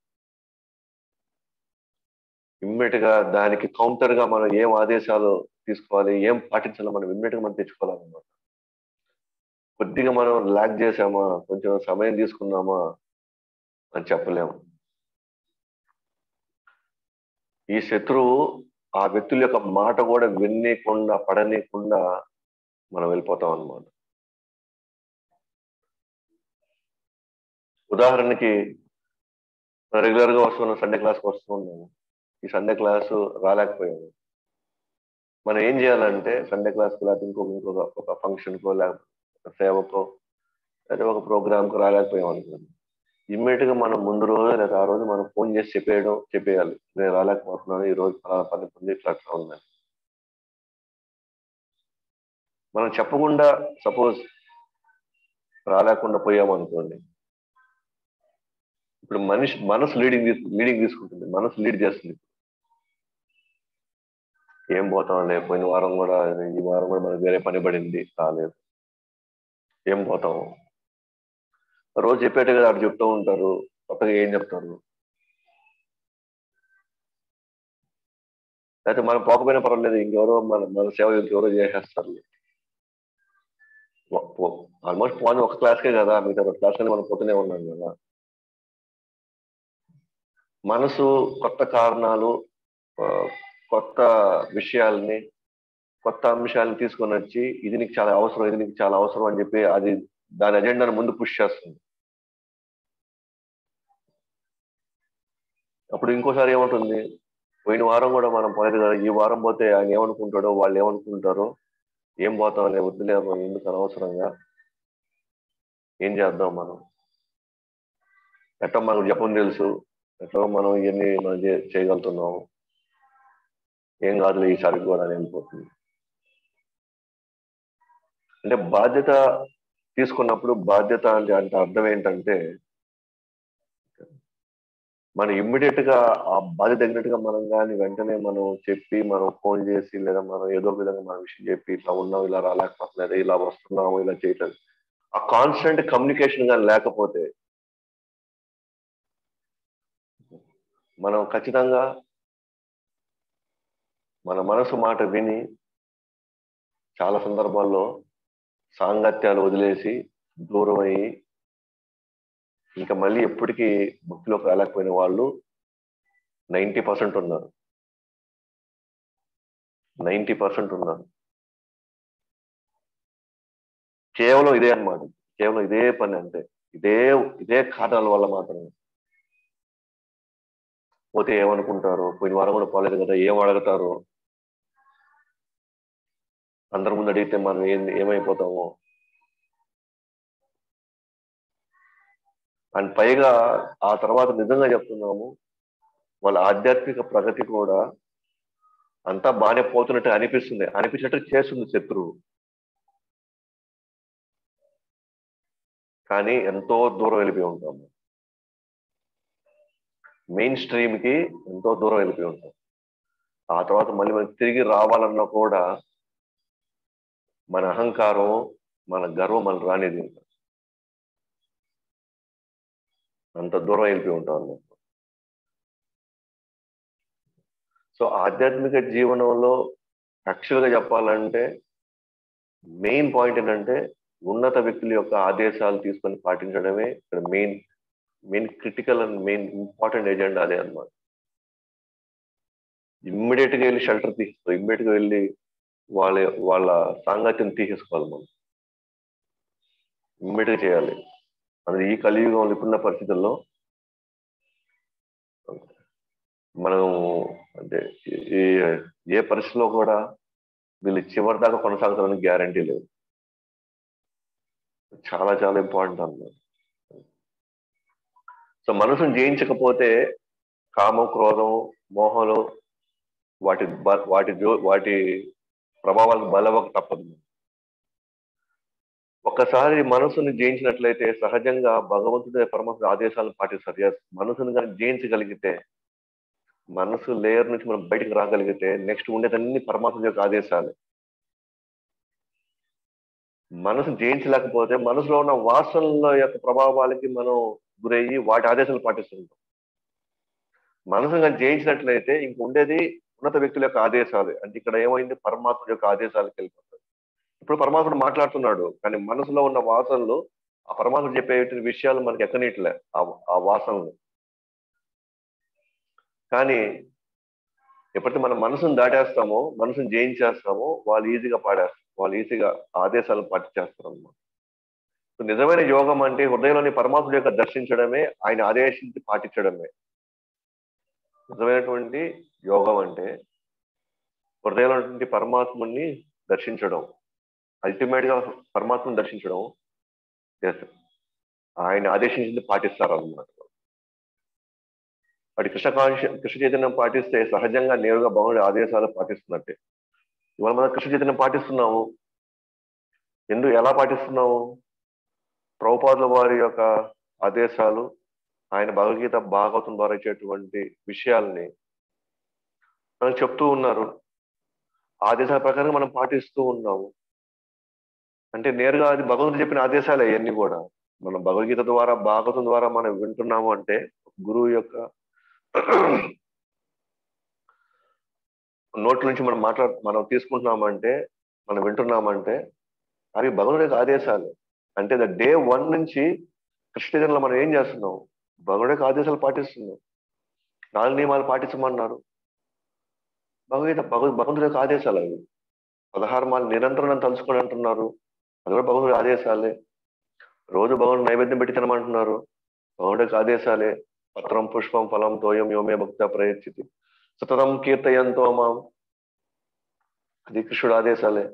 ఇమ్మీడియట్ గా దానికి కౌంటర్ గా మనం ఏం ఆదేశాలు తీసుకోవాలి ఏం పాటించాలో మనం ఇమ్మీడియట్ గా మనం తెచ్చుకోవాలన్నమాట కొద్దిగా మనం ల్యాక్ చేసామా కొంచెం సమయం తీసుకున్నామా అని చెప్పలేము ఈ శత్రువు ఆ వ్యక్తుల యొక్క మాట కూడా వినేయకుండా పడనీయకుండా మనం వెళ్ళిపోతాం అన్నమాట ఉదాహరణకి రెగ్యులర్ గా వస్తున్నాం సండే క్లాస్కి వస్తూ ఉన్నాము ఈ సండే క్లాసు రాలేకపోయాము మనం ఏం చేయాలంటే సండే క్లాస్కి లేకపోతే ఇంకొక ఇంకొక ఒక ఫంక్షన్కో లేకపోతే సేవకో లేదా ఒక ప్రోగ్రామ్కో రాలేకపోయాం అనుకోండి ఇమ్మీడియట్ గా మనం ముందు రోజు లేదా ఆ రోజు మనం ఫోన్ చేసి చెప్పేయడం చెప్పేయాలి నేను రాలేకపోతున్నాను ఈ రోజు పని పొంది ఇట్లా అట్లా ఉందని మనం చెప్పకుండా సపోజ్ రాలేకుండా పోయామనుకోండి ఇప్పుడు మనిషి మనసు లీడింగ్ లీడింగ్ తీసుకుంటుంది మనసు లీడ్ చేస్తుంది ఏం పోతాంలే పోయిన వారం కూడా ఈ వారం కూడా మనకు వేరే పని పడింది రాలేదు ఏం పోతాము రోజు చెప్పేట కదా అటు చెప్తూ ఉంటారు కొత్తగా ఏం చెప్తారు లేకపోతే మనం పోకపోయినా పర్వాలేదు ఇంకెవరో మన మన సేవ ఇంకెవరో చేసేస్తారు ఆల్మోస్ట్ పోని ఒక క్లాస్కే కదా మిగతా రెండు క్లాస్ మనం పోతూనే ఉన్నాం కదా మనసు కొత్త కారణాలు ఆ, కొత్త విషయాల్ని కొత్త అంశాలను తీసుకొని వచ్చి ఇది నీకు చాలా అవసరం ఇది నీకు చాలా అవసరం అని చెప్పి అది దాని అజెండాను ముందు పుష్ చేస్తుంది అప్పుడు ఇంకోసారి ఏముంటుంది పోయిన వారం కూడా మనం పోలేదు కదా ఈ వారం పోతే ఆయన ఏమనుకుంటాడో వాళ్ళు ఏమనుకుంటారో ఏం పోతాం అనే వద్దులే ఎందుకు అనవసరంగా ఏం చేద్దాం మనం ఎట్లా మనకు జపం తెలుసు ఎట్లా మనం ఇవన్నీ మనం చే- చేయగలుగుతున్నాం ఏం కాదులే ఈసారి కూడా అని వెళ్ళిపోతుంది అంటే బాధ్యత తీసుకున్నప్పుడు బాధ్యత అంటే అంటే అర్థం ఏంటంటే మనం ఇమ్మీడియట్ గా ఆ బాధ్యత తగినట్టుగా మనం కానీ వెంటనే మనం చెప్పి మనం ఫోన్ చేసి లేదా మనం ఏదో ఒక విధంగా మన విషయం చెప్పి ఇట్లా ఉన్నాం ఇలా రాలేకపోతున్నది ఇలా వస్తున్నాము ఇలా చేయట్లేదు ఆ కాన్స్టెంట్ కమ్యూనికేషన్ కానీ లేకపోతే మనం ఖచ్చితంగా మన మనసు మాట విని చాలా సందర్భాల్లో సాంగత్యాలు వదిలేసి దూరం అయ్యి ఇంకా మళ్ళీ ఎప్పటికీ భక్తిలోకి రాలేకపోయిన వాళ్ళు నైంటీ పర్సెంట్ ఉన్నారు నైంటీ పర్సెంట్ ఉన్నారు కేవలం ఇదే అన్నమాట కేవలం ఇదే పని అంతే ఇదే ఇదే కారణాల వల్ల మాత్రమే పోతే ఏమనుకుంటారో పోయిన వారం కూడా పోలేదు కదా ఏం అడుగుతారో అందరి ముందు అడిగితే మనం ఏం ఏమైపోతామో అండ్ పైగా ఆ తర్వాత నిజంగా చెప్తున్నాము వాళ్ళ ఆధ్యాత్మిక ప్రగతి కూడా అంతా బాగానే పోతున్నట్టు అనిపిస్తుంది అనిపించినట్టు చేస్తుంది శత్రువు కానీ ఎంతో దూరం వెళ్ళిపోయి ఉంటాము మెయిన్ స్ట్రీమ్ కి ఎంతో దూరం వెళ్ళిపోయి ఉంటాం ఆ తర్వాత మళ్ళీ మనకి తిరిగి రావాలన్నా కూడా మన అహంకారం మన గర్వం మన రానిది ఇంకా. అంత దూరం వెళ్ళిపోయి ఉంటాం అన్నమాట సో ఆధ్యాత్మిక జీవనంలో యాక్చువల్గా చెప్పాలంటే మెయిన్ పాయింట్ ఏంటంటే ఉన్నత వ్యక్తుల యొక్క ఆదేశాలు తీసుకొని పాటించడమే ఇక్కడ main main critical and main important agenda అదే అనమాట ఇమ్మీడియట్ గా వెళ్ళి షెల్టర్ తీసుకో ఇమ్మీడియట్ గా వెళ్ళి వాళ్ళ వాళ్ళ సాంగత్యం తీసేసుకోవాలి మనం ఇమ్మీడియట్ గా చేయాలి అది ఈ కలియుగంలో ఇప్పుడున్న పరిస్థితుల్లో మనం అంటే ఈ ఏ పరిస్థితిలో కూడా వీళ్ళు చివరి దాకా కొనసాగుతారని గ్యారంటీ లేదు చాలా చాలా ఇంపార్టెంట్ అన్నమాట సో మనసును జయించకపోతే కామం క్రోధం మోహాలు వాటి బ- వాటి జో వాటి ప్రభావాలకు బలవక తప్పదు ఒక్కసారి మనసుని జయించినట్లయితే సహజంగా భగవంతుడి పరమాత్మ ఆదేశాలను పాటిస్తారు Yes, మనసుని కానీ జయించగలిగితే మనసు లేయర్ నుంచి మనం బయటకు రాగలిగితే నెక్స్ట్ ఉండేదన్ని పరమాత్మ యొక్క ఆదేశాలు మనసు జయించలేకపోతే మనసులో ఉన్న వాసనల యొక్క ప్రభావాలకి మనం గురయ్యి వాటి ఆదేశాలు పాటిస్తుంటాం మనసు కానీ జయించినట్లయితే ఇంక ఉండేది ఉన్నత వ్యక్తుల యొక్క ఆదేశాలు అంటే ఇక్కడ ఏమైంది పరమాత్మ యొక్క ఆదేశాలకు వెళ్ళిపోతాడు ఇప్పుడు పరమాత్ముడు మాట్లాడుతున్నాడు కానీ మనసులో ఉన్న వాసనలు ఆ పరమాత్ముడు చెప్పే విషయాలు మనకి ఎక్కనీట్లే ఆ- ఆ వాసనలు కానీ ఎప్పుడైతే మనం మనసును దాటేస్తామో మనసును జయించేస్తామో వాళ్ళు ఈజీగా పాడేస్తారు వాళ్ళు ఈజీగా ఆదేశాలను పాటించేస్తారు అన్నమాట సో నిజమైన యోగం అంటే హృదయంలోని పరమాత్ముడి యొక్క దర్శించడమే ఆయన ఆదేశించి పాటించడమే నిజమైనటువంటి యోగం అంటే హృదయంలో ఉన్నటువంటి పరమాత్ముని దర్శించడం అల్టిమేట్ గా పరమాత్మను దర్శించడం yes, ఆయన ఆదేశించింది పాటిస్తారు అన్నమాట వాటి కృష్ణ కాన్షి కృష్ణ చైతన్యం పాటిస్తే సహజంగా నేరుగా భగవానుడి ఆదేశాలు పాటిస్తున్నట్టే ఇవాళ మనం కృష్ణ చైతన్యం పాటిస్తున్నాము ఎందుకు ఎలా పాటిస్తున్నాము ప్రభుపాదుల వారి యొక్క ఆదేశాలు ఆయన భగవద్గీత భాగవతం ద్వారా ఇచ్చేటువంటి విషయాల్ని మనకు చెప్తూ ఉన్నారు ఆదేశాల ప్రకారం మనం పాటిస్తూ ఉన్నాము అంటే నేరుగా అది భగవంతుడు చెప్పిన ఆదేశాలే ఇవన్నీ కూడా మనం భగవద్గీత ద్వారా భాగవతం ద్వారా మనం వింటున్నాము అంటే గురువు యొక్క నోట్ల నుంచి మనం మాట్లా మనం తీసుకుంటున్నామంటే మనం వింటున్నామంటే అవి భగవంతుడి యొక్క ఆదేశాలు అంటే ద డే వన్ నుంచి కృష్ణజన్లో మనం ఏం చేస్తున్నాం భగవంతుడి యొక్క ఆదేశాలు పాటిస్తున్నాం నాలుగు నియమాలు పాటించమన్నారు భగవద్గీత భగవ భగవంతుడి యొక్క ఆదేశాలు అవి పదహారు మాలు నిరంతరం నన్ను తలుచుకొని అంటున్నారు అది కూడా భగవంతుడి ఆదేశాలే రోజు భగవంతుడు నైవేద్యం పెట్టి తినమంటున్నారు భగవంతుడి యొక్క ఆదేశాలే పత్రం పుష్పం ఫలం తోయం యోమే భక్త ప్రయత్తి సతతం కీర్తయంతో మాం అది కృష్ణుడు ఆదేశాలే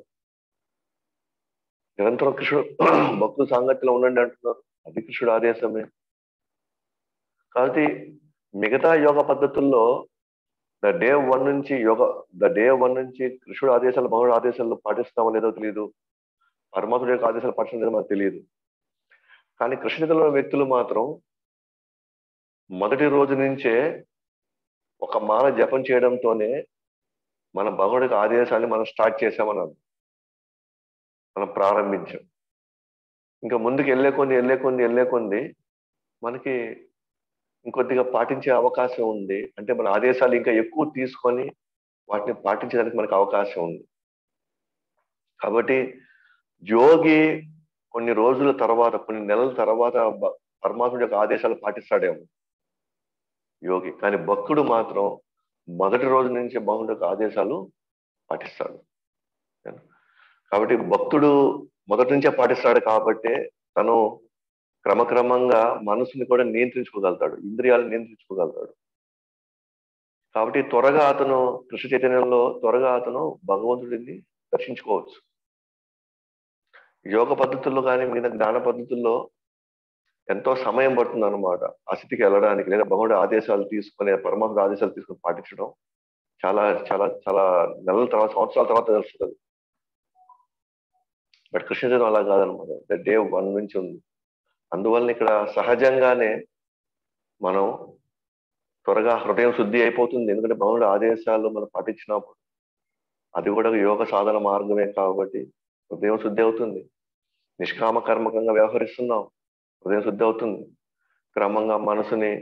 నిరంతరం కృష్ణుడు భక్తుల సాంగత్యంలో ఉండండి అంటున్నారు అది కృష్ణుడు ఆదేశమే కాబట్టి మిగతా యోగ పద్ధతుల్లో ద డే వన్ నుంచి యోగ ద డే వన్ నుంచి కృష్ణుడు ఆదేశాలు భగవానుడు ఆదేశాలు పాటిస్తామో లేదో తెలియదు పరమాత్ముడి యొక్క ఆదేశాలు పాటించడం లేదో మనకు తెలియదు కానీ కృష్ణలో వ్యక్తులు మాత్రం మొదటి రోజు నుంచే ఒక మాల జపం చేయడంతోనే మన భగవుడికి ఆదేశాన్ని మనం స్టార్ట్ చేసామని మనం ప్రారంభించాం ఇంకా ముందుకు వెళ్ళే కొన్ని వెళ్ళే కొన్ని వెళ్ళే కొన్ని మనకి ఇంకొద్దిగా పాటించే అవకాశం ఉంది అంటే మన ఆదేశాలు ఇంకా ఎక్కువ తీసుకొని వాటిని పాటించడానికి మనకు అవకాశం ఉంది కాబట్టి యోగి కొన్ని రోజుల తర్వాత కొన్ని నెలల తర్వాత పరమాత్ముడి యొక్క ఆదేశాలు పాటిస్తాడేమో యోగి కానీ భక్తుడు మాత్రం మొదటి రోజు నుంచి భగవంతుడి యొక్క ఆదేశాలు పాటిస్తాడు కాబట్టి భక్తుడు మొదటి నుంచే పాటిస్తాడు కాబట్టి తను క్రమక్రమంగా మనసుని కూడా నియంత్రించుకోగలుగుతాడు ఇంద్రియాలను నియంత్రించుకోగలుగుతాడు కాబట్టి త్వరగా అతను కృష్ణ చైతన్యంలో త్వరగా అతను భగవంతుడిని దర్శించుకోవచ్చు యోగ పద్ధతుల్లో కానీ మిగతా జ్ఞాన పద్ధతుల్లో ఎంతో సమయం పడుతుంది అనమాట ఆ స్థితికి వెళ్ళడానికి లేదా భగవంతుడి ఆదేశాలు తీసుకునే పరమాత్మ ఆదేశాలు తీసుకుని పాటించడం చాలా చాలా చాలా నెలల తర్వాత సంవత్సరాల తర్వాత తెలుస్తుంది బట్ కృష్ణచైతన్యం అలా కాదనమాట డే వన్ నుంచి ఉంది అందువల్ల ఇక్కడ సహజంగానే మనం త్వరగా హృదయం శుద్ధి అయిపోతుంది ఎందుకంటే భగవంతుడి ఆదేశాలు మనం పాటించినప్పుడు అది కూడా యోగ సాధన మార్గమే కాబట్టి హృదయం శుద్ధి అవుతుంది నిష్కామ కర్మకంగా వ్యవహరిస్తున్నాం హృదయం శుద్ధి అవుతుంది క్రమంగా మనసుని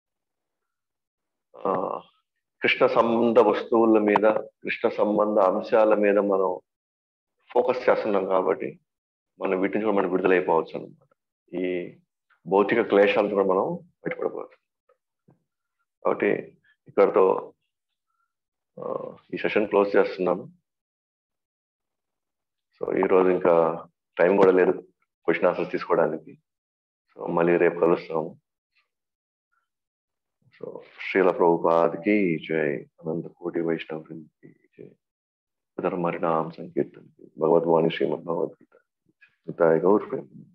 ఆ కృష్ణ సంబంధ వస్తువుల మీద కృష్ణ సంబంధ అంశాల మీద మనం ఫోకస్ చేస్తున్నాం కాబట్టి మనం వీటి నుంచి కూడా మనం విడుదలైపోవచ్చు అనమాట ఈ భౌతిక క్లేశాలను కూడా మనం బయటపడవచ్చు కాబట్టి ఇక్కడతో ఈ సెషన్ క్లోజ్ చేస్తున్నాను సో ఈరోజు ఇంకా టైం కూడా లేదు క్వశ్చన్ ఆన్సర్స్ తీసుకోవడానికి సో మళ్ళీ రేపు కలుస్తాము సో శ్రీల ప్రభుపాదికి జై అనంత కోటి వైష్ణవ జై ధర్మరిణామ సంకీర్తన భగవద్వాణి శ్రీమద్ భగవద్గీత గౌరవ